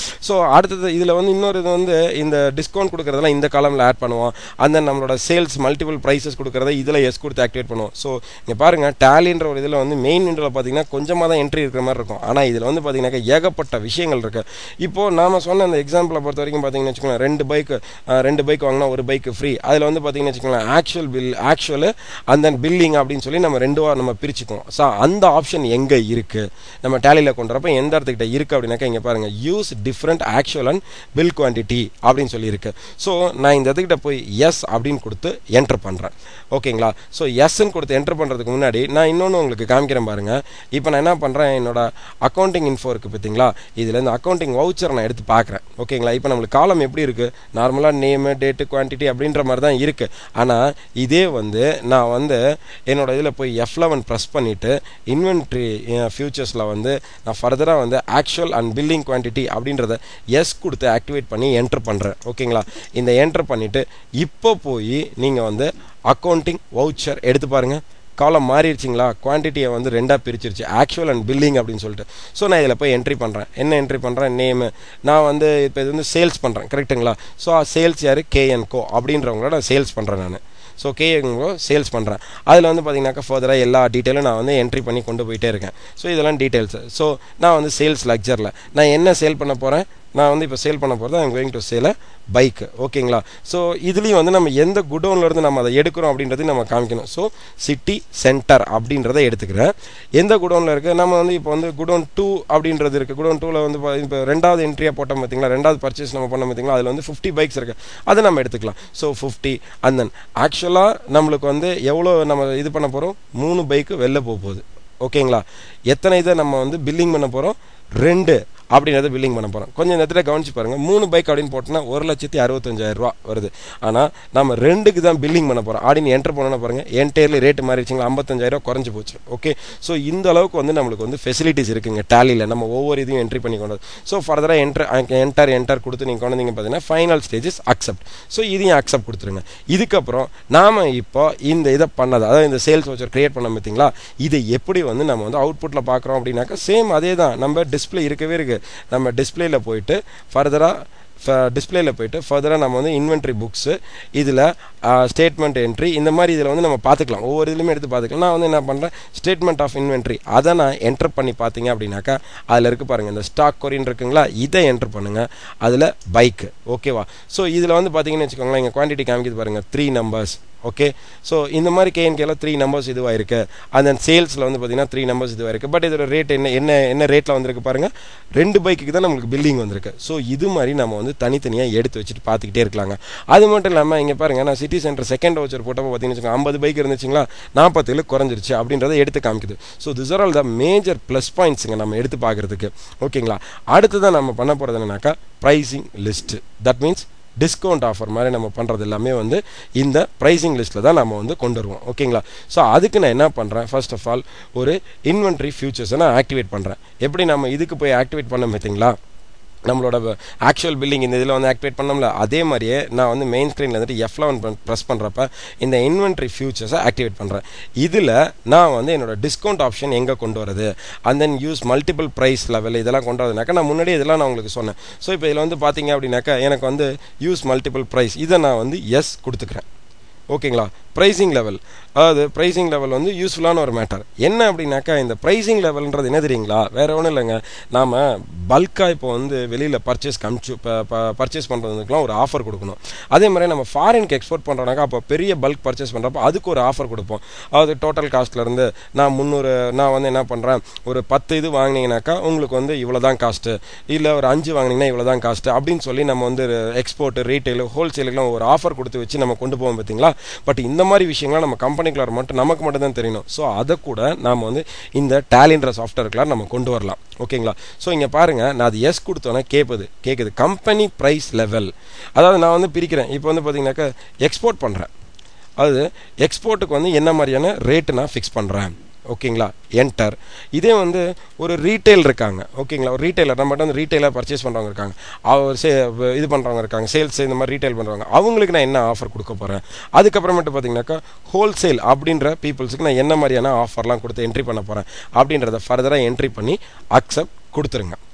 ஸோ அடுத்தது இதில் வந்து இன்னொரு இது வந்து இந்த டிஸ்கவுண்ட் கொடுக்குறதெல்லாம் இந்த காலமில் ஆட் பண்ணுவோம் அந்த நம்மளோட சேல்ஸ் மல்டிபிள் ப்ரைஸஸ் கொடுக்குறத இதில் எஸ் கொடுத்து ஆக்டிவேட் பண்ணுவோம் ஸோ இங்கே பாருங்கள் டேலின்ற ஒரு இதில் வந்து மெயின் விண்டோவில் பார்த்தீங்கன்னா கொஞ்சமாக தான் என்ட்ரி இருக்கிற மாதிரி இருக்கும் ஆனால் இதில் வந்து பார்த்தீங்கன்னாக்கா ஏகப்பட்ட விஷயங்கள் இருக்குது இப்போது நாம் சொன்ன அந்த எக்ஸாம்பிளை பொறுத்த வரைக்கும் பார்த்தீங்கன்னு வச்சுக்கோங்களேன் ரெண்டு பைக் ரெண்டு பைக் வாங்கினா ஒரு பைக் ஃப்ரீ அதில் வந்து பார்த்தீங்கன்னு வச்சுக்கோங்களேன் actual bill actual and then billing அப்படின்னு சொல்லி நம்ம ரெண்டு வாரம் நம்ம பிரிச்சுக்குவோம் ஸோ அந்த ஆப்ஷன் எங்கே இருக்குது நம்ம டேலியில் கொண்டு வரப்போ எந்த இடத்துக்கிட்ட இருக்குது அப்படின்னாக்கா இங்கே பாருங்கள் use different actual and bill quantity அப்படின்னு சொல்லியிருக்கு ஸோ நான் இந்த இடத்துக்கிட்ட போய் எஸ் அப்படின்னு கொடுத்து என்டர் பண்ணுறேன் ஓகேங்களா ஸோ எஸ்ன்னு கொடுத்து என்டர் பண்ணுறதுக்கு முன்னாடி நான் இன்னொன்று உங்களுக்கு காமிக்கிறேன் பாருங்கள் இப்போ நான் என்ன பண்ணுறேன் என்னோட அக்கௌண்டிங் இன்ஃபோ இருக்குது பார்த்தீங்களா இதில் இந்த அக்கௌண்டிங் வவுச்சர் நான் எடுத்து பார்க்குறேன் ஓகேங்களா இப்போ நம்மளுக்கு காலம் எப்படி இருக்குது நார்மலாக நேமு டேட்டு குவான்டிட்டி அப்படின்ற மாதிரி தான் இருக்குது ஆனால் இதே வந்து நான் வந்து என்னோட இதில் போய் எஃப் லெவன் ப்ரெஸ் பண்ணிவிட்டு இன்வென்ட்ரி ஃபியூச்சர்ஸில் வந்து நான் ஃபர்தராக வந்து ஆக்சுவல் அண்ட் பில்லிங் குவான்டிட்டி அப்படின்றத எஸ் கொடுத்து ஆக்டிவேட் பண்ணி என்ட்ரு பண்ணுறேன் ஓகேங்களா இந்த என்ட்ரு பண்ணிவிட்டு இப்போ போய் நீங்கள் வந்து அக்கௌண்டிங் வவுச்சர் எடுத்து பாருங்கள் காலம் மாறிடுச்சிங்களா குவான்டிட்டியை வந்து ரெண்டாக பிரிச்சிருச்சு ஆக்சுவல் அண்ட் பில்லிங் அப்படின்னு சொல்லிட்டு ஸோ நான் இதில் போய் என்ட்ரி பண்ணுறேன் என்ன என்ட்ரி பண்ணுறேன் நேமு நான் வந்து இப்போ இது வந்து சேல்ஸ் பண்ணுறேன் கரெக்ட்டுங்களா ஸோ சேல்ஸ் யார் கேஎன் கோ அப்படின்றவங்களோட நான் சேல்ஸ் பண்ணுறேன் நான் ஸோ கேஎங்கோ சேல்ஸ் பண்ணுறேன் அதில் வந்து பார்த்தீங்கன்னாக்கா ஃபர்தராக எல்லா டீட்டெயிலும் நான் வந்து என்ட்ரி பண்ணி கொண்டு போயிட்டே இருக்கேன் ஸோ இதெல்லாம் டீட்டெயில்ஸு ஸோ நான் வந்து சேல்ஸ் லக்சரில் நான் என்ன சேல் பண்ண போகிறேன் நான் வந்து இப்போ சேல் பண்ண போகிறது I'm going to sale a bike ஓகேங்களா ஸோ இதுலேயும் வந்து நம்ம எந்த குடோன்லேருந்து நம்ம அதை எடுக்கிறோம் அப்படின்றது நம்ம காமிக்கணும் ஸோ சிட்டி சென்டர் அப்படின்றத எடுத்துக்கிறேன் எந்த குடோனில் இருக்குது நம்ம வந்து இப்போ வந்து குடோன் டூ அப்படின்றது இருக்குது குடோன் டூவில் வந்து இப்போ ரெண்டாவது என்ட்ரியாக போட்டோம் பார்த்தீங்களா ரெண்டாவது பர்ச்சேஸ் நம்ம பண்ணோம் பார்த்தீங்களா அதில் வந்து ஃபிஃப்டி பைக்ஸ் இருக்குது அதை நம்ம எடுத்துக்கலாம் ஸோ ஃபிஃப்டி அண்ட் தென் ஆக்சுவலாக நம்மளுக்கு வந்து எவ்வளோ நம்ம இது பண்ண போகிறோம் மூணு பைக்கு வெளில போக போகுது ஓகேங்களா எத்தனை இதை நம்ம வந்து பில்லிங் பண்ண போகிறோம் ரெண்டு அப்படின்றத பில்லிங் பண்ண போகிறோம் கொஞ்சம் நேரத்தில் கவனிச்சு பாருங்கள் மூணு பைக் அப்படின்னு போட்டோன்னா ஒரு லட்சத்தி அறுபத்தஞ்சாயிரம் ரூபா வருது ஆனால் நம்ம ரெண்டுக்கு தான் பில்லிங் பண்ண போகிறோம் அப்படின்னு என்டர் பண்ணோன்னா பாருங்கள் என்டையர்லி ரேட்டு மாறிடுச்சிங்களா ஐம்பத்தஞ்சாயிரம் குறைஞ்சி போச்சு ஓகே ஸோ இந்த அளவுக்கு வந்து நம்மளுக்கு வந்து ஃபெசிலிட்டிஸ் இருக்குங்க டேலியில் நம்ம ஒவ்வொரு இதையும் என்ட்ரி பண்ணி கொண்டு ஸோ ஃபர்தராக என்டர் என்டர் என்டர் கொடுத்து நீங்கள் கொண்டு வந்தீங்க பார்த்தீங்கன்னா ஃபைனல் ஸ்டேஜஸ் அக்செப்ட் ஸோ இதையும் அக்செப்ட் கொடுத்துருங்க இதுக்கப்புறம் நாம் இப்போ இந்த இதை பண்ணது அதாவது இந்த சேல்ஸ் வச்சர் க்ரியேட் பண்ண பார்த்தீங்களா இதை எப்படி வந்து நம்ம வந்து அவுட்புட்டில் பார்க்குறோம் அப்படின்னாக்கா சேம் அதே தான் நம்ம டிஸ்பிளே இருக்கவே இருக்குது நம்ம டிஸ்பிளேயில் போயிட்டு ஃபர்தராக டிஸ்பிளேயில் போயிட்டு ஃபர்தராக நம்ம வந்து இன்வென்ட்ரி புக்ஸு இதில் ஸ்டேட்மெண்ட் என்ட்ரி இந்த மாதிரி இதில் வந்து நம்ம பார்த்துக்கலாம் ஒவ்வொரு இதுலையுமே எடுத்து பார்த்துக்கலாம் நான் வந்து என்ன பண்ணுறேன் ஸ்டேட்மெண்ட் ஆஃப் இன்வென்ட்ரி அதை நான் என்டர் பண்ணி பார்த்தீங்க அப்படின்னாக்கா அதில் இருக்கு பாருங்கள் இந்த ஸ்டாக் கொரின் இருக்குங்களா இதை என்டர் பண்ணுங்கள் அதில் பைக்கு ஓகேவா ஸோ இதில் வந்து பார்த்தீங்கன்னு வச்சுக்கோங்களேன் இங்கே குவான்டிட்டி காமிக்குது பாருங்கள் த்ரீ நம்பர்ஸ் ஓகே ஸோ இந்த மாதிரி கேஎன்கேல த்ரீ நம்பர்ஸ் இதுவாக இருக்குது அண்ட் தென் சேல்ஸில் வந்து பார்த்தீங்கன்னா த்ரீ நம்பர்ஸ் இதுவாக இருக்குது பட் இதோட ரேட் என்ன என்ன என்ன ரேட்டில் வந்திருக்கு பாருங்கள் ரெண்டு பைக்குக்கு தான் நம்மளுக்கு பில்லிங் வந்திருக்கு ஸோ இது மாதிரி நம்ம வந்து தனித்தனியாக எடுத்து வச்சுட்டு பார்த்துக்கிட்டே இருக்கலாங்க அது மட்டும் இல்லாமல் இங்கே பாருங்கள் நான் சிட்டி சென்டர் செகண்ட் வச்சர் போட்டப்போ பார்த்தீங்கன்னு ஐம்பது பைக் இருந்துச்சுங்களா நாற்பத்தேழு குறைஞ்சிருச்சு அப்படின்றத எடுத்து காமிக்குது so this are all the major plus பாயிண்ட்ஸுங்க நம்ம எடுத்து பார்க்குறதுக்கு ஓகேங்களா அடுத்ததான் நம்ம பண்ண போகிறது என்னன்னாக்கா pricing list that means discount offer மாதிரி நம்ம பண்ணுறது எல்லாமே வந்து இந்த ப்ரைஸிங் லிஸ்ட்டில் தான் நம்ம வந்து கொண்டு வருவோம் ஓகேங்களா ஸோ அதுக்கு நான் என்ன பண்ணுறேன் ஃபர்ஸ்ட் ஆஃப் ஆல் ஒரு இன்வென்ட்ரி ஃபியூச்சர்ஸை நான் ஆக்டிவேட் பண்ணுறேன் எப்படி நம்ம இதுக்கு போய் ஆக்டிவேட் பண்ண பார்த்தீங்களா நம்மளோட ஆக்சுவல் பில்லிங் இந்த இதில் வந்து ஆக்டிவேட் பண்ணோம்ல அதே மாதிரியே நான் வந்து மெயின் ஸ்க்ரீனில் வந்துட்டு எஃப் லெவன் ப்ரெஸ் பண்ணுறப்ப இந்த இன்வென்ட்ரி ஃபியூச்சர்ஸை ஆக்டிவேட் பண்ணுறேன் இதில் நான் வந்து என்னோட டிஸ்கவுண்ட் ஆப்ஷன் எங்கே கொண்டு வரது and then use multiple price level இதெல்லாம் கொண்டு வரதுனாக்கா நான் முன்னாடியே இதெல்லாம் நான் உங்களுக்கு சொன்னேன் ஸோ இப்போ இதில் வந்து பார்த்தீங்க அப்படின்னாக்கா எனக்கு வந்து யூஸ் மல்டிபிள் ப்ரைஸ் இதை நான் வந்து எஸ் கொடுத்துக்கிறேன் ஓகேங்களா ப்ரைஸிங் லெவல் அதாவது ப்ரைஸிங் லெவல் வந்து யூஸ்ஃபுல்லான ஒரு மேட்டர் என்ன அப்படின்னாக்கா இந்த ப்ரைஸிங் லெவல்ன்றது என்ன தெரியுங்களா வேறு ஒன்றும் இல்லைங்க நாம் பல்காக இப்போ வந்து வெளியில் பர்ச்சேஸ் கமிச்சு பர்ச்சேஸ் பண்ணுறதுக்குலாம் ஒரு ஆஃபர் கொடுக்கணும் அதே மாதிரி நம்ம ஃபாரினுக்கு எக்ஸ்போர்ட் பண்ணுறோம்னாக்கா அப்போ பெரிய பல்க் பர்ச்சேஸ் பண்ணுறப்போ அதுக்கு ஒரு ஆஃபர் கொடுப்போம் அதாவது டோட்டல் காஸ்ட்லேருந்து நான் முந்நூறு நான் வந்து என்ன பண்ணுறேன் ஒரு பத்து இது வாங்கினீங்கனாக்கா உங்களுக்கு வந்து இவ்வளோ தான் காஸ்ட்டு இல்லை ஒரு அஞ்சு வாங்கினீங்கன்னா இவ்வளோ தான் காஸ்ட்டு அப்படின்னு சொல்லி நம்ம வந்து எக்ஸ்போர்ட் ரீட்டைல் ஹோல்சேலுக்குலாம் ஒரு ஆஃபர் கொடுத்து வச்சு நம்ம கொண்டு போவோம் பார்த்தீங்களா பட் இந்த மாதிரி விஷயங்கள்லாம் நம்ம கம்பெனிக்குள்ளார மட்டும் நமக்கு மட்டும் தான் தெரியணும் ஸோ அதை கூட நாம் வந்து இந்த டேலின்ற சாஃப்ட்வேருக்குள்ளார நம்ம கொண்டு வரலாம் ஓகேங்களா ஸோ இங்கே பாருங்கள் நான் அது எஸ் கொடுத்தோன்னே கேட்பது கேட்குது கம்பெனி ப்ரைஸ் லெவல் அதாவது நான் வந்து பிரிக்கிறேன் இப்போ வந்து பார்த்தீங்கன்னாக்கா எக்ஸ்போர்ட் பண்ணுறேன் அது எக்ஸ்போர்ட்டுக்கு வந்து என்ன மாதிரியான ரேட்டு நான் ஃபிக்ஸ் பண்ணுறேன் ஓகேங்களா என்டர் இதே வந்து ஒரு ரீட்டைல் இருக்காங்க ஓகேங்களா ஒரு ரீட்டைலர் நம்மகிட்ட வந்து ரீட்டைலாக பர்ச்சேஸ் பண்ணுறவங்க இருக்காங்க அவர் சே இது பண்ணுறவங்க இருக்காங்க சேல்ஸ் இந்த மாதிரி ரீட்டைல் பண்ணுறவங்க அவங்களுக்கு நான் என்ன ஆஃபர் கொடுக்க போகிறேன் அதுக்கப்புறமேட்டு பார்த்தீங்கன்னாக்கா ஹோல்சேல் அப்படின்ற பீப்புள்ஸுக்கு நான் என்ன மாதிரியான ஆஃபர்லாம் கொடுத்து என்ட்ரி பண்ண போகிறேன் அப்படின்றத ஃபர்தராக என்ட்ரி பண்ணி அக்செப்ட் கொடுத்துருங்க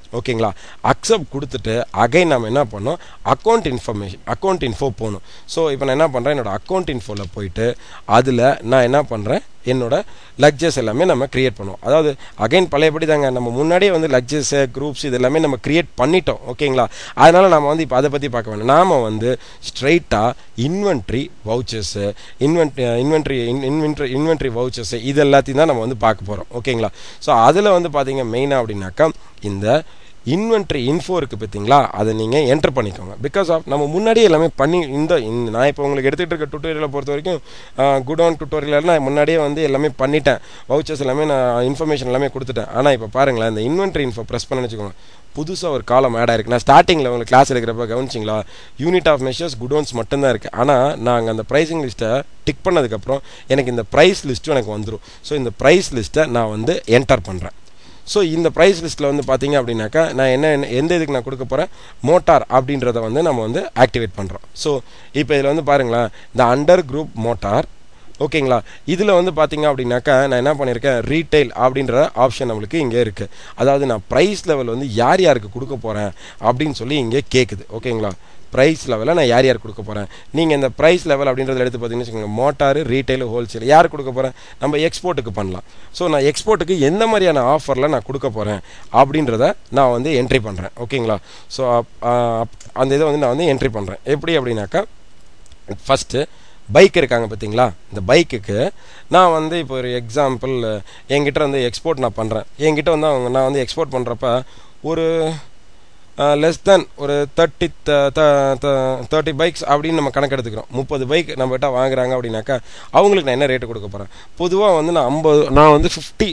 ஓகேங்களா அக்செப்ட் கொடுத்துட்டு அகைன் நம்ம என்ன பண்ணோம் அக்கௌண்ட் இன்ஃபர்மேஷன் அக்கௌண்ட் இன்ஃபோ போகணும் ஸோ இப்போ நான் என்ன பண்ணுறேன் என்னோட அக்கௌண்ட் இன்ஃபோவில் போயிட்டு அதில் நான் என்ன பண்ணுறேன் என்னோட லக்ஜஸ் எல்லாமே நம்ம க்ரியேட் பண்ணுவோம் அதாவது அகைன் பழையபடி தாங்க நம்ம முன்னாடியே வந்து லக்ஜஸு குரூப்ஸ் இது எல்லாமே நம்ம க்ரியேட் பண்ணிட்டோம் ஓகேங்களா அதனால் நம்ம வந்து இப்போ அதை பற்றி பார்க்க வேண்டாம் நாம் வந்து ஸ்ட்ரைட்டாக inventory vouchers invent inventory inventory inventory vouchers இது எல்லாத்தையும் தான் நம்ம வந்து பார்க்க போகிறோம் ஓகேங்களா ஸோ அதில் வந்து பார்த்தீங்க மெயினாக அப்படின்னாக்கா இந்த இன்வென்ட்ரி இன்ஃபோ இருக்குது பார்த்தீங்களா அதை நீங்கள் என்டர் பண்ணிக்கோங்க பிகாஸ் ஆஃப் நம்ம முன்னாடியே எல்லாமே பண்ணி இந்த இந்த நான் இப்போ உங்களுக்கு எடுத்துகிட்டு இருக்க டுட்டோரியலை பொறுத்த வரைக்கும் குட் ஆன் டுட்டோரியல் நான் முன்னாடியே வந்து எல்லாமே பண்ணிட்டேன் வவுச்சர்ஸ் எல்லாமே நான் இன்ஃபர்மேஷன் எல்லாமே கொடுத்துட்டேன் ஆனால் இப்போ பாருங்களேன் இந்த இன்வென்ட்ரி இன்ஃபோ ப்ரெஸ் பண்ண வச்சுக்கோங்க புதுசாக ஒரு காலம் ஆட் ஆயிருக்கு நான் ஸ்டார்டிங்கில் உங்களுக்கு கிளாஸ் எடுக்கிறப்ப கவனிச்சிங்களா யூனிட் ஆஃப் மெஷர்ஸ் குடோன்ஸ் மட்டும்தான் இருக்குது ஆனால் நாங்கள் அந்த ப்ரைஸிங் லிஸ்ட்டை டிக் பண்ணதுக்கப்புறம் எனக்கு இந்த ப்ரைஸ் லிஸ்ட்டும் எனக்கு வந்துடும் ஸோ இந்த ப்ரைஸ் லிஸ்ட்டை நான் வந்து என்டர் பண்ணுறேன் ஸோ இந்த ப்ரைஸ் லிஸ்ட்டில் வந்து பார்த்தீங்க அப்படின்னாக்கா நான் என்ன என்ன- எந்த இதுக்கு நான் கொடுக்க போகிறேன் மோட்டார் அப்படின்றத வந்து நம்ம வந்து ஆக்டிவேட் பண்ணுறோம் ஸோ இப்போ இதில் வந்து பாருங்களேன் இந்த அண்டர் குரூப் மோட்டார் ஓகேங்களா இதில் வந்து பார்த்தீங்க அப்படின்னாக்கா நான் என்ன பண்ணியிருக்கேன் ரீட்டைல் அப்படின்ற ஆப்ஷன் நம்மளுக்கு இங்கே இருக்குது அதாவது நான் ப்ரைஸ் லெவல் வந்து யார் யாருக்கு கொடுக்க போகிறேன் அப்படின்னு சொல்லி இங்கே கேட்குது ஓகேங்களா ப்ரைஸ் லெவலில் நான் யார் யார் கொடுக்க போகிறேன் நீங்கள் இந்த ப்ரைஸ் லெவல் அப்படின்றத எடுத்து பார்த்தீங்கன்னு வச்சுக்கோங்க மோட்டார் ரீட்டைல் ஹோல்சேல் யார் கொடுக்க போகிறேன் நம்ம எக்ஸ்போர்ட்டுக்கு பண்ணலாம் ஸோ நான் எக்ஸ்போர்ட்டுக்கு எந்த மாதிரியான ஆஃபரில் நான் கொடுக்க போகிறேன் அப்படின்றத நான் வந்து என்ட்ரி பண்ணுறேன் ஓகேங்களா ஸோ அந்த இதை வந்து நான் வந்து என்ட்ரி பண்ணுறேன் எப்படி அப்படின்னாக்கா ஃபஸ்ட்டு பைக் இருக்காங்க பார்த்தீங்களா இந்த பைக்குக்கு நான் வந்து இப்போ ஒரு எக்ஸாம்பிள் என்கிட்ட வந்து எக்ஸ்போர்ட் நான் பண்ணுறேன் என்கிட்ட வந்து அவங்க நான் வந்து எக்ஸ்போர்ட் பண்ணுறப்ப ஒரு லெஸ் தென் ஒரு தேர்ட்டி தேர்ட்டி பைக்ஸ் அப்படின்னு நம்ம கணக்கு எடுத்துக்கிறோம் முப்பது பைக் நம்மகிட்ட வாங்குறாங்க அப்படின்னாக்கா அவங்களுக்கு நான் என்ன ரேட்டு கொடுக்க போகிறேன் பொதுவாக வந்து நான் ஐம்பது நான் வந்து ஃபிஃப்டி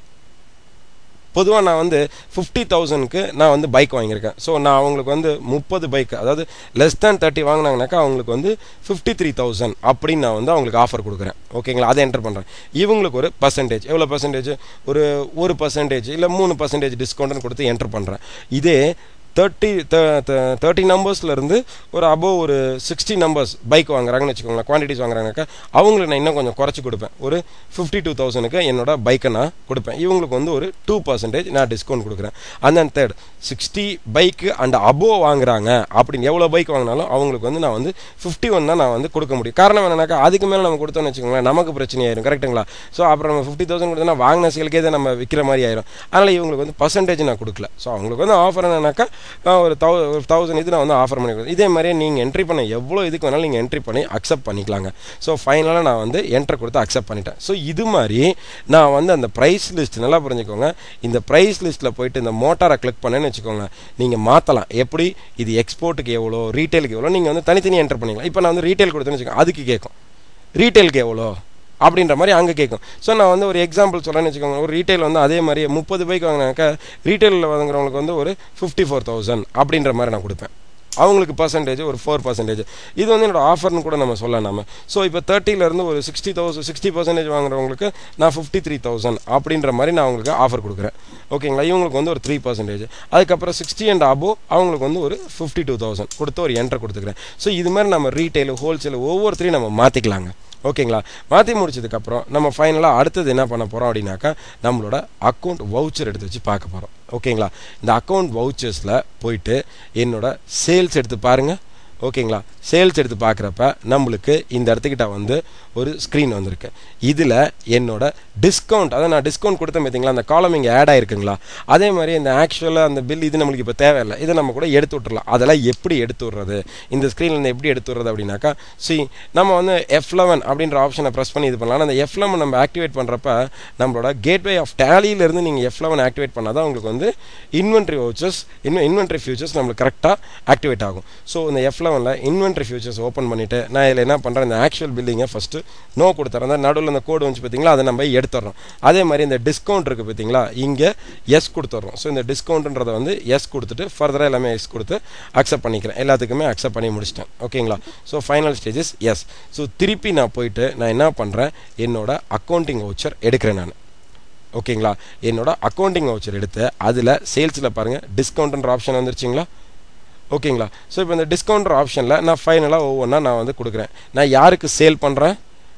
பொதுவாக நான் வந்து ஃபிஃப்டி தௌசண்ட்க்கு நான் வந்து பைக் வாங்கியிருக்கேன் ஸோ நான் அவங்களுக்கு வந்து முப்பது பைக் அதாவது லெஸ் தேன் தேர்ட்டி வாங்கினாங்கனாக்கா அவங்களுக்கு வந்து ஃபிஃப்டி த்ரீ தௌசண்ட் அப்படின்னு நான் வந்து அவங்களுக்கு ஆஃபர் கொடுக்குறேன் ஓகேங்களா அதை என்டர் பண்ணுறேன் இவங்களுக்கு ஒரு பர்சன்டேஜ் எவ்வளோ பர்சன்டேஜ் ஒரு ஒரு பர்சன்டேஜ் இல்லை மூணு பர்சன்டேஜ் டிஸ்கவுண்ட்னு கொடுத்து என்டர் பண்ணுறேன் இதே தேர்ட்டி தேர்ட்டி நம்பர்ஸ்லேருந்து ஒரு அபோவ் ஒரு சிக்ஸ்டி நம்பர்ஸ் பைக் வாங்குறாங்கன்னு வச்சுக்கோங்களேன் குவான்டிட்டிஸ் வாங்குறாங்கனாக்கா அவங்களுக்கு நான் இன்னும் கொஞ்சம் குறைச்சி கொடுப்பேன் ஒரு ஃபிஃப்டி டூ தௌசண்ட்க்கு என்னோட பைக்கை நான் கொடுப்பேன் இவங்களுக்கு வந்து ஒரு டூ பர்சன்டேஜ் நான் டிஸ்கவுண்ட் கொடுக்குறேன் and then third sixty bike and above வாங்குறாங்க அப்படின்னு எவ்வளோ பைக் வாங்கினாலும் அவங்களுக்கு வந்து நான் வந்து ஃபிஃப்டி ஒன் தான் நான் வந்து கொடுக்க முடியும் காரணம் என்னன்னாக்கா அதுக்கு மேலே நம்ம கொடுத்தோம்னு வச்சுக்கோங்களேன் நமக்கு பிரச்சனை ஆயிரும் கரெக்ட்டுங்களா ஸோ அப்புறம் நம்ம ஃபிஃப்டி தௌசண்ட் கொடுத்தோம்னா வாங்கின சேலுக்கே தான் நம்ம விற்கிற மாதிரி ஆயிரும் அதனால் இவங்களுக்கு வந்து பர்சன்டேஜ் நான் கொடுக்கல ஸோ அவங்களுக்கு வந்து ஆஃபர் என்னன்னாக்கா ஆஹ் ஒரு தௌ ஒரு தௌசண்ட் இது நான் வந்து ஆஃபர் பண்ணி கொடுத்தேன் இதே மாதிரியே நீங்கள் என்ட்ரி பண்ண எவ்வளோ இதுக்கு வேணாலும் நீங்கள் என்ட்ரி பண்ணி அக்செப்ட் பண்ணிக்கலாங்க ஸோ ஃபைனலாக நான் வந்து என்ட்ரு கொடுத்து அக்செப்ட் பண்ணிட்டேன் ஸோ இது மாதிரி நான் வந்து அந்த ப்ரைஸ் லிஸ்ட் நல்லா புரிஞ்சுக்கோங்க இந்த ப்ரைஸ் லிஸ்ட்டில் போயிட்டு இந்த மோட்டாரை கிளிக் பண்ணேன்னு வச்சுக்கோங்க நீங்கள் மாற்றலாம் எப்படி இது எக்ஸ்போர்ட்டுக்கு எவ்வளோ ரீட்டைலுக்கு எவ்வளோ நீங்கள் வந்து தனித்தனியாக என்டர் பண்ணிக்கலாம் இப்போ நான் வந்து ரீட்டைல் கொடுத்தேன்னு வச்சுக்கோங்க அதுக்கு கேட்கும் ரீட்டைலுக்கு எவ்வளோ அப்படின்ற மாதிரி அங்கே கேட்கும் ஸோ நான் வந்து ஒரு எக்ஸாம்பிள் சொல்கிறேன்னு வச்சுக்கோங்க ஒரு ரீட்டைல் வந்து அதே மாதிரி முப்பது பைக் வாங்கினாக்கா ரீட்டைலில் வாங்குறவங்களுக்கு வந்து ஒரு ஃபிஃப்டி ஃபோர் தௌசண்ட் அப்படின்ற மாதிரி நான் கொடுப்பேன் அவங்களுக்கு பர்சன்டேஜ் ஒரு ஃபோர் பர்சன்டேஜ் இது வந்து என்னோட ஆஃபர்னு கூட நம்ம சொல்லலாம் நம்ம ஸோ இப்போ தேர்ட்டிலேருந்து ஒரு சிக்ஸ்டி தௌசண்ட் சிக்ஸ்டி பர்சன்டேஜ் வாங்குறவங்களுக்கு நான் ஃபிஃப்டி த்ரீ தௌசண்ட் அப்படின்ற மாதிரி நான் அவங்களுக்கு ஆஃபர் கொடுக்குறேன் ஓகேங்களா இவங்களுக்கு வந்து ஒரு த்ரீ பர்சன்டேஜ் அதுக்கப்புறம் சிக்ஸ்டி அண்ட் அபோ அவங்களுக்கு வந்து ஒரு ஃபிஃப்டி டூ தௌசண்ட் கொடுத்து ஒரு என்ட்ரு கொடுத்துக்கிறேன் ஸோ இது மாதிரி நம்ம ரீட்டைல் ஹோல்சேல் ஒவ்வொருத்தரையும் நம்ம மாற்றிக்கலாங்க ஓகேங்களா மாற்றி முடிச்சதுக்கப்புறம் நம்ம ஃபைனலாக அடுத்தது என்ன பண்ண போகிறோம் அப்படின்னாக்கா நம்மளோட அக்கௌண்ட் வவுச்சர் எடுத்து வச்சு பார்க்க போகிறோம் ஓகேங்களா இந்த அக்கௌண்ட் வவுச்சர்ஸில் போயிட்டு என்னோட சேல்ஸ் எடுத்து பாருங்கள் ஓகேங்களா சேல்ஸ் எடுத்து பார்க்குறப்ப நம்மளுக்கு இந்த இடத்துக்கிட்ட வந்து ஒரு ஸ்க்ரீன் வந்திருக்கு இதில் என்னோட டிஸ்கவுண்ட் அதான் நான் டிஸ்கவுண்ட் கொடுத்தேன் பார்த்தீங்களா அந்த காலம் இங்கே ஆட் ஆயிருக்குங்களா அதே மாதிரி இந்த ஆக்சுவலாக அந்த பில் இது நம்மளுக்கு இப்போ தேவையில்லை இதை நம்ம கூட எடுத்து விட்டுறலாம் அதெல்லாம் எப்படி எடுத்து விட்றது இந்த ஸ்க்ரீனில் இருந்து எப்படி எடுத்து விட்றது அப்படின்னாக்கா சி நம்ம வந்து எஃப் லெவன் அப்படின்ற ஆப்ஷனை ப்ரெஸ் பண்ணி இது பண்ணலாம் அந்த எஃப் லெவன் நம்ம ஆக்டிவேட் பண்ணுறப்ப நம்மளோட கேட்வே ஆஃப் டேலியிலேருந்து நீங்கள் எஃப் லெவன் ஆக்டிவேட் பண்ணால் தான் உங்களுக்கு வந்து இன்வென்ட்ரி வவுச்சர்ஸ் இன்னும் இன்வென்ட்ரி ஃபியூச்சர்ஸ் நம்மளுக்கு கரெக்டாக ஆக்டிவேட் ஆகும் ஸோ இந்த எஃப் லெவனில் இன்வென்ட்ரி ஃபியூச்சர்ஸ் ஓப்பன் பண்ணிவிட்டு நான் இதில் என்ன பண்ணுறேன் இந்த ஆக்சுவல் பில்லிங்கை ஃபஸ்ட்டு நோ கொடுத்துறேன் அந்த நடுவில் அந்த கோடு வந்து பார்த்தீங்களா அதை நம்ம எடுத்துடுறோம் அதே மாதிரி இந்த டிஸ்கவுண்ட் இருக்குது பார்த்தீங்களா இங்கே எஸ் கொடுத்துட்றோம் ஸோ இந்த டிஸ்கவுண்ட்ன்றதை வந்து எஸ் கொடுத்துட்டு ஃபர்தராக எல்லாமே எஸ் கொடுத்து அக்செப்ட் பண்ணிக்கிறேன் எல்லாத்துக்குமே அக்செப்ட் பண்ணி முடிச்சிட்டேன் ஓகேங்களா so final stages yes so திருப்பி நான் போயிட்டு நான் என்ன பண்ணுறேன் என்னோட அக்கௌண்டிங் வவுச்சர் எடுக்கிறேன் நான் ஓகேங்களா என்னோட அக்கௌண்டிங் வவுச்சர் எடுத்து அதில் சேல்ஸில் பாருங்கள் டிஸ்கவுண்ட்ன்ற ஆப்ஷன் வந்துருச்சுங்களா ஓகேங்களா ஸோ இப்போ இந்த டிஸ்கவுண்டர் ஆப்ஷனில் நான் ஃபைனலாக ஒவ்வொன்றா நான் வந்து கொடுக்குறேன் நான் யாருக்கு சேல் பண்ணுறேன்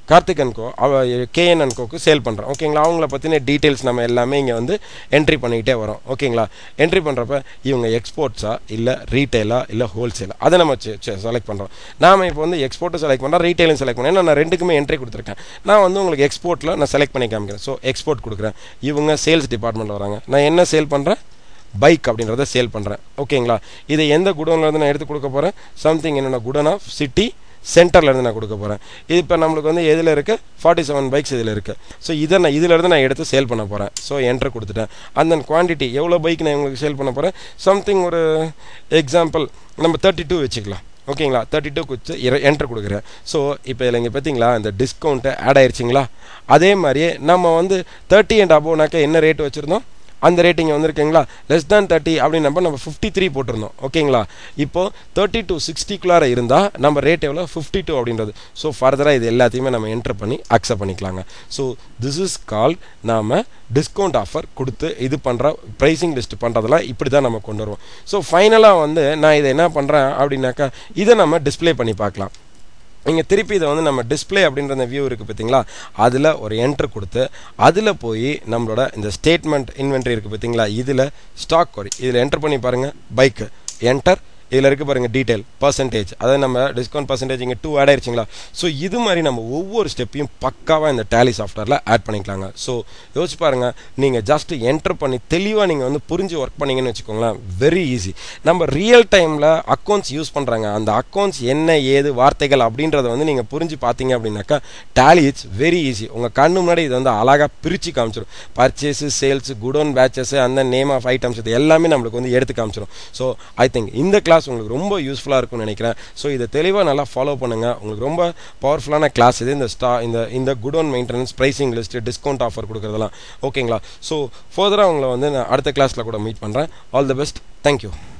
கார்த்திக் அன்கோ அவ கேஎன் அன்கோக்கு சேல் பண்ணுறோம் ஓகேங்களா அவங்கள பற்றின டீட்டெயில்ஸ் நம்ம எல்லாமே இங்கே வந்து என்ட்ரி பண்ணிக்கிட்டே வரோம் ஓகேங்களா என்ட்ரி பண்ணுறப்ப இவங்க எக்ஸ்போர்ட்ஸா இல்லை ரீட்டைலா இல்லை ஹோல்சேலா அதை நம்ம செலக்ட் பண்ணுறோம் நாம் இப்போ வந்து எக்ஸ்போர்ட்டும் செலக்ட் பண்ணுறோம் ரீட்டைலும் செலக்ட் பண்ணேன் ஏன்னா நான் ரெண்டுக்குமே என்ட்ரி கொடுத்துருக்கேன் நான் வந்து உங்களுக்கு எக்ஸ்போர்ட்டில் நான் செலக்ட் பண்ணி காமிக்கிறேன் ஸோ எக்ஸ்போர்ட் கொடுக்குறேன் இவங்க சேல்ஸ் டிபார்ட்மெண்ட்டில் வராங்க நான் என்ன சேல் பண்ணுறேன் பைக் அப்படின்றத சேல் பண்ணுறேன் ஓகேங்களா இதை எந்த குடோன்லேருந்து நான் எடுத்து கொடுக்க போகிறேன் சம்திங் என்னென்ன குடோன் ஆஃப் சிட்டி சென்டர்லேருந்து நான் கொடுக்க போகிறேன் இது இப்போ நம்மளுக்கு வந்து எதில் இருக்குது ஃபார்ட்டி செவன் பைக்ஸ் இதில் இருக்குது ஸோ இதை நான் இதிலேருந்து நான் எடுத்து சேல் பண்ண போகிறேன் ஸோ என்ட்ரு கொடுத்துட்டேன் அந்த குவான்டிட்டி எவ்வளோ பைக் நான் உங்களுக்கு சேல் பண்ண போகிறேன் சம்திங் ஒரு எக்ஸாம்பிள் நம்ம தேர்ட்டி டூ வச்சுக்கலாம் ஓகேங்களா தேர்ட்டி டூ குச்சு என்ட்ரு கொடுக்குறேன் ஸோ இப்போ இதில் இங்கே பார்த்தீங்களா இந்த டிஸ்கவுண்ட்டு ஆட் ஆயிடுச்சிங்களா அதே மாதிரியே நம்ம வந்து தேர்ட்டி அண்ட் அபோவ்னாக்கா என்ன ரேட் வச்சுருந்தோம் அந்த ரேட்டிங் வந்திருக்குங்களா லெஸ் தேன் தேர்ட்டி அப்படின்னப்ப நம்ம ஃபிஃப்டி த்ரீ போட்டிருந்தோம் ஓகேங்களா இப்போது தேர்ட்டி டு சிக்ஸ்டிக்குள்ளார இருந்தால் நம்ம ரேட் எவ்வளோ ஃபிஃப்டி டூ அப்படின்றது ஸோ ஃபர்தராக இது எல்லாத்தையுமே நம்ம என்ட்ரு பண்ணி அக்செப்ட் பண்ணிக்கலாங்க ஸோ திஸ் இஸ் கால் நாம் டிஸ்கவுண்ட் ஆஃபர் கொடுத்து இது பண்ணுற ப்ரைஸிங் லிஸ்ட் பண்ணுறதெல்லாம் இப்படி தான் நம்ம கொண்டு வருவோம் ஸோ ஃபைனலாக வந்து நான் இதை என்ன பண்ணுறேன் அப்படின்னாக்கா இதை நம்ம டிஸ்ப்ளே பண்ணி பார்க்கலாம் இங்கே திருப்பி இதை வந்து நம்ம டிஸ்ப்ளே அப்படின்ற அந்த வியூ இருக்குது பார்த்தீங்களா அதில் ஒரு என்ட்ரு கொடுத்து அதில் போய் நம்மளோட இந்த ஸ்டேட்மெண்ட் இன்வென்ட்ரி இருக்குது பார்த்தீங்களா இதில் ஸ்டாக் கொரி இதில் என்ட்ரு பண்ணி பாருங்கள் பைக்கு என்டர் இதில் இருக்குது பாருங்கள் டீட்டெயில் பர்சன்டேஜ் அதாவது நம்ம டிஸ்கவுண்ட் பர்சன்டேஜ் இங்கே டூ ஆட் ஆயிடுச்சிங்களா ஸோ இது மாதிரி நம்ம ஒவ்வொரு ஸ்டெப்பையும் பக்காவாக இந்த டேலி சாஃப்ட்வேரில் ஆட் பண்ணிக்கலாங்க ஸோ யோசிச்சு பாருங்கள் நீங்கள் ஜஸ்ட் என்டர் பண்ணி தெளிவாக நீங்கள் வந்து புரிஞ்சு ஒர்க் பண்ணீங்கன்னு வச்சுக்கோங்களேன் வெரி ஈஸி நம்ம ரியல் டைமில் அக்கௌண்ட்ஸ் யூஸ் பண்ணுறாங்க அந்த அக்கௌண்ட்ஸ் என்ன ஏது வார்த்தைகள் அப்படின்றத வந்து நீங்கள் புரிஞ்சு பார்த்தீங்க அப்படின்னாக்கா டேலி இட்ஸ் வெரி ஈஸி உங்கள் கண்ணு முன்னாடி இது வந்து அழகாக பிரித்து காமிச்சிடும் பர்ச்சேஸு சேல்ஸ் குடோன் பேச்சஸ் அந்த நேம் ஆஃப் ஐட்டம்ஸ் இது எல்லாமே நம்மளுக்கு வந்து எடுத்து காமிச்சிடும் ஸோ ஐ திங்க் இந்த கிளாஸ் உங்களுக்கு ரொம்ப யூஸ்ஃபுல்லாக இருக்கும்னு நினைக்கிறேன் ஸோ இதை தெளிவாக நல்லா ஃபாலோ பண்ணுங்கள் உங்களுக்கு ரொம்ப பவர்ஃபுல்லான கிளாஸ் இது இந்த ஸ்டா இந்த இந்த godown maintenance pricing list discount offer கொடுக்குறதெல்லாம் ஓகேங்களா ஸோ ஃபர்தராக உங்களை வந்து நான் அடுத்த கிளாஸில் கூட மீட் பண்ணுறேன் ஆல் தி பெஸ்ட் தேங்க்யூ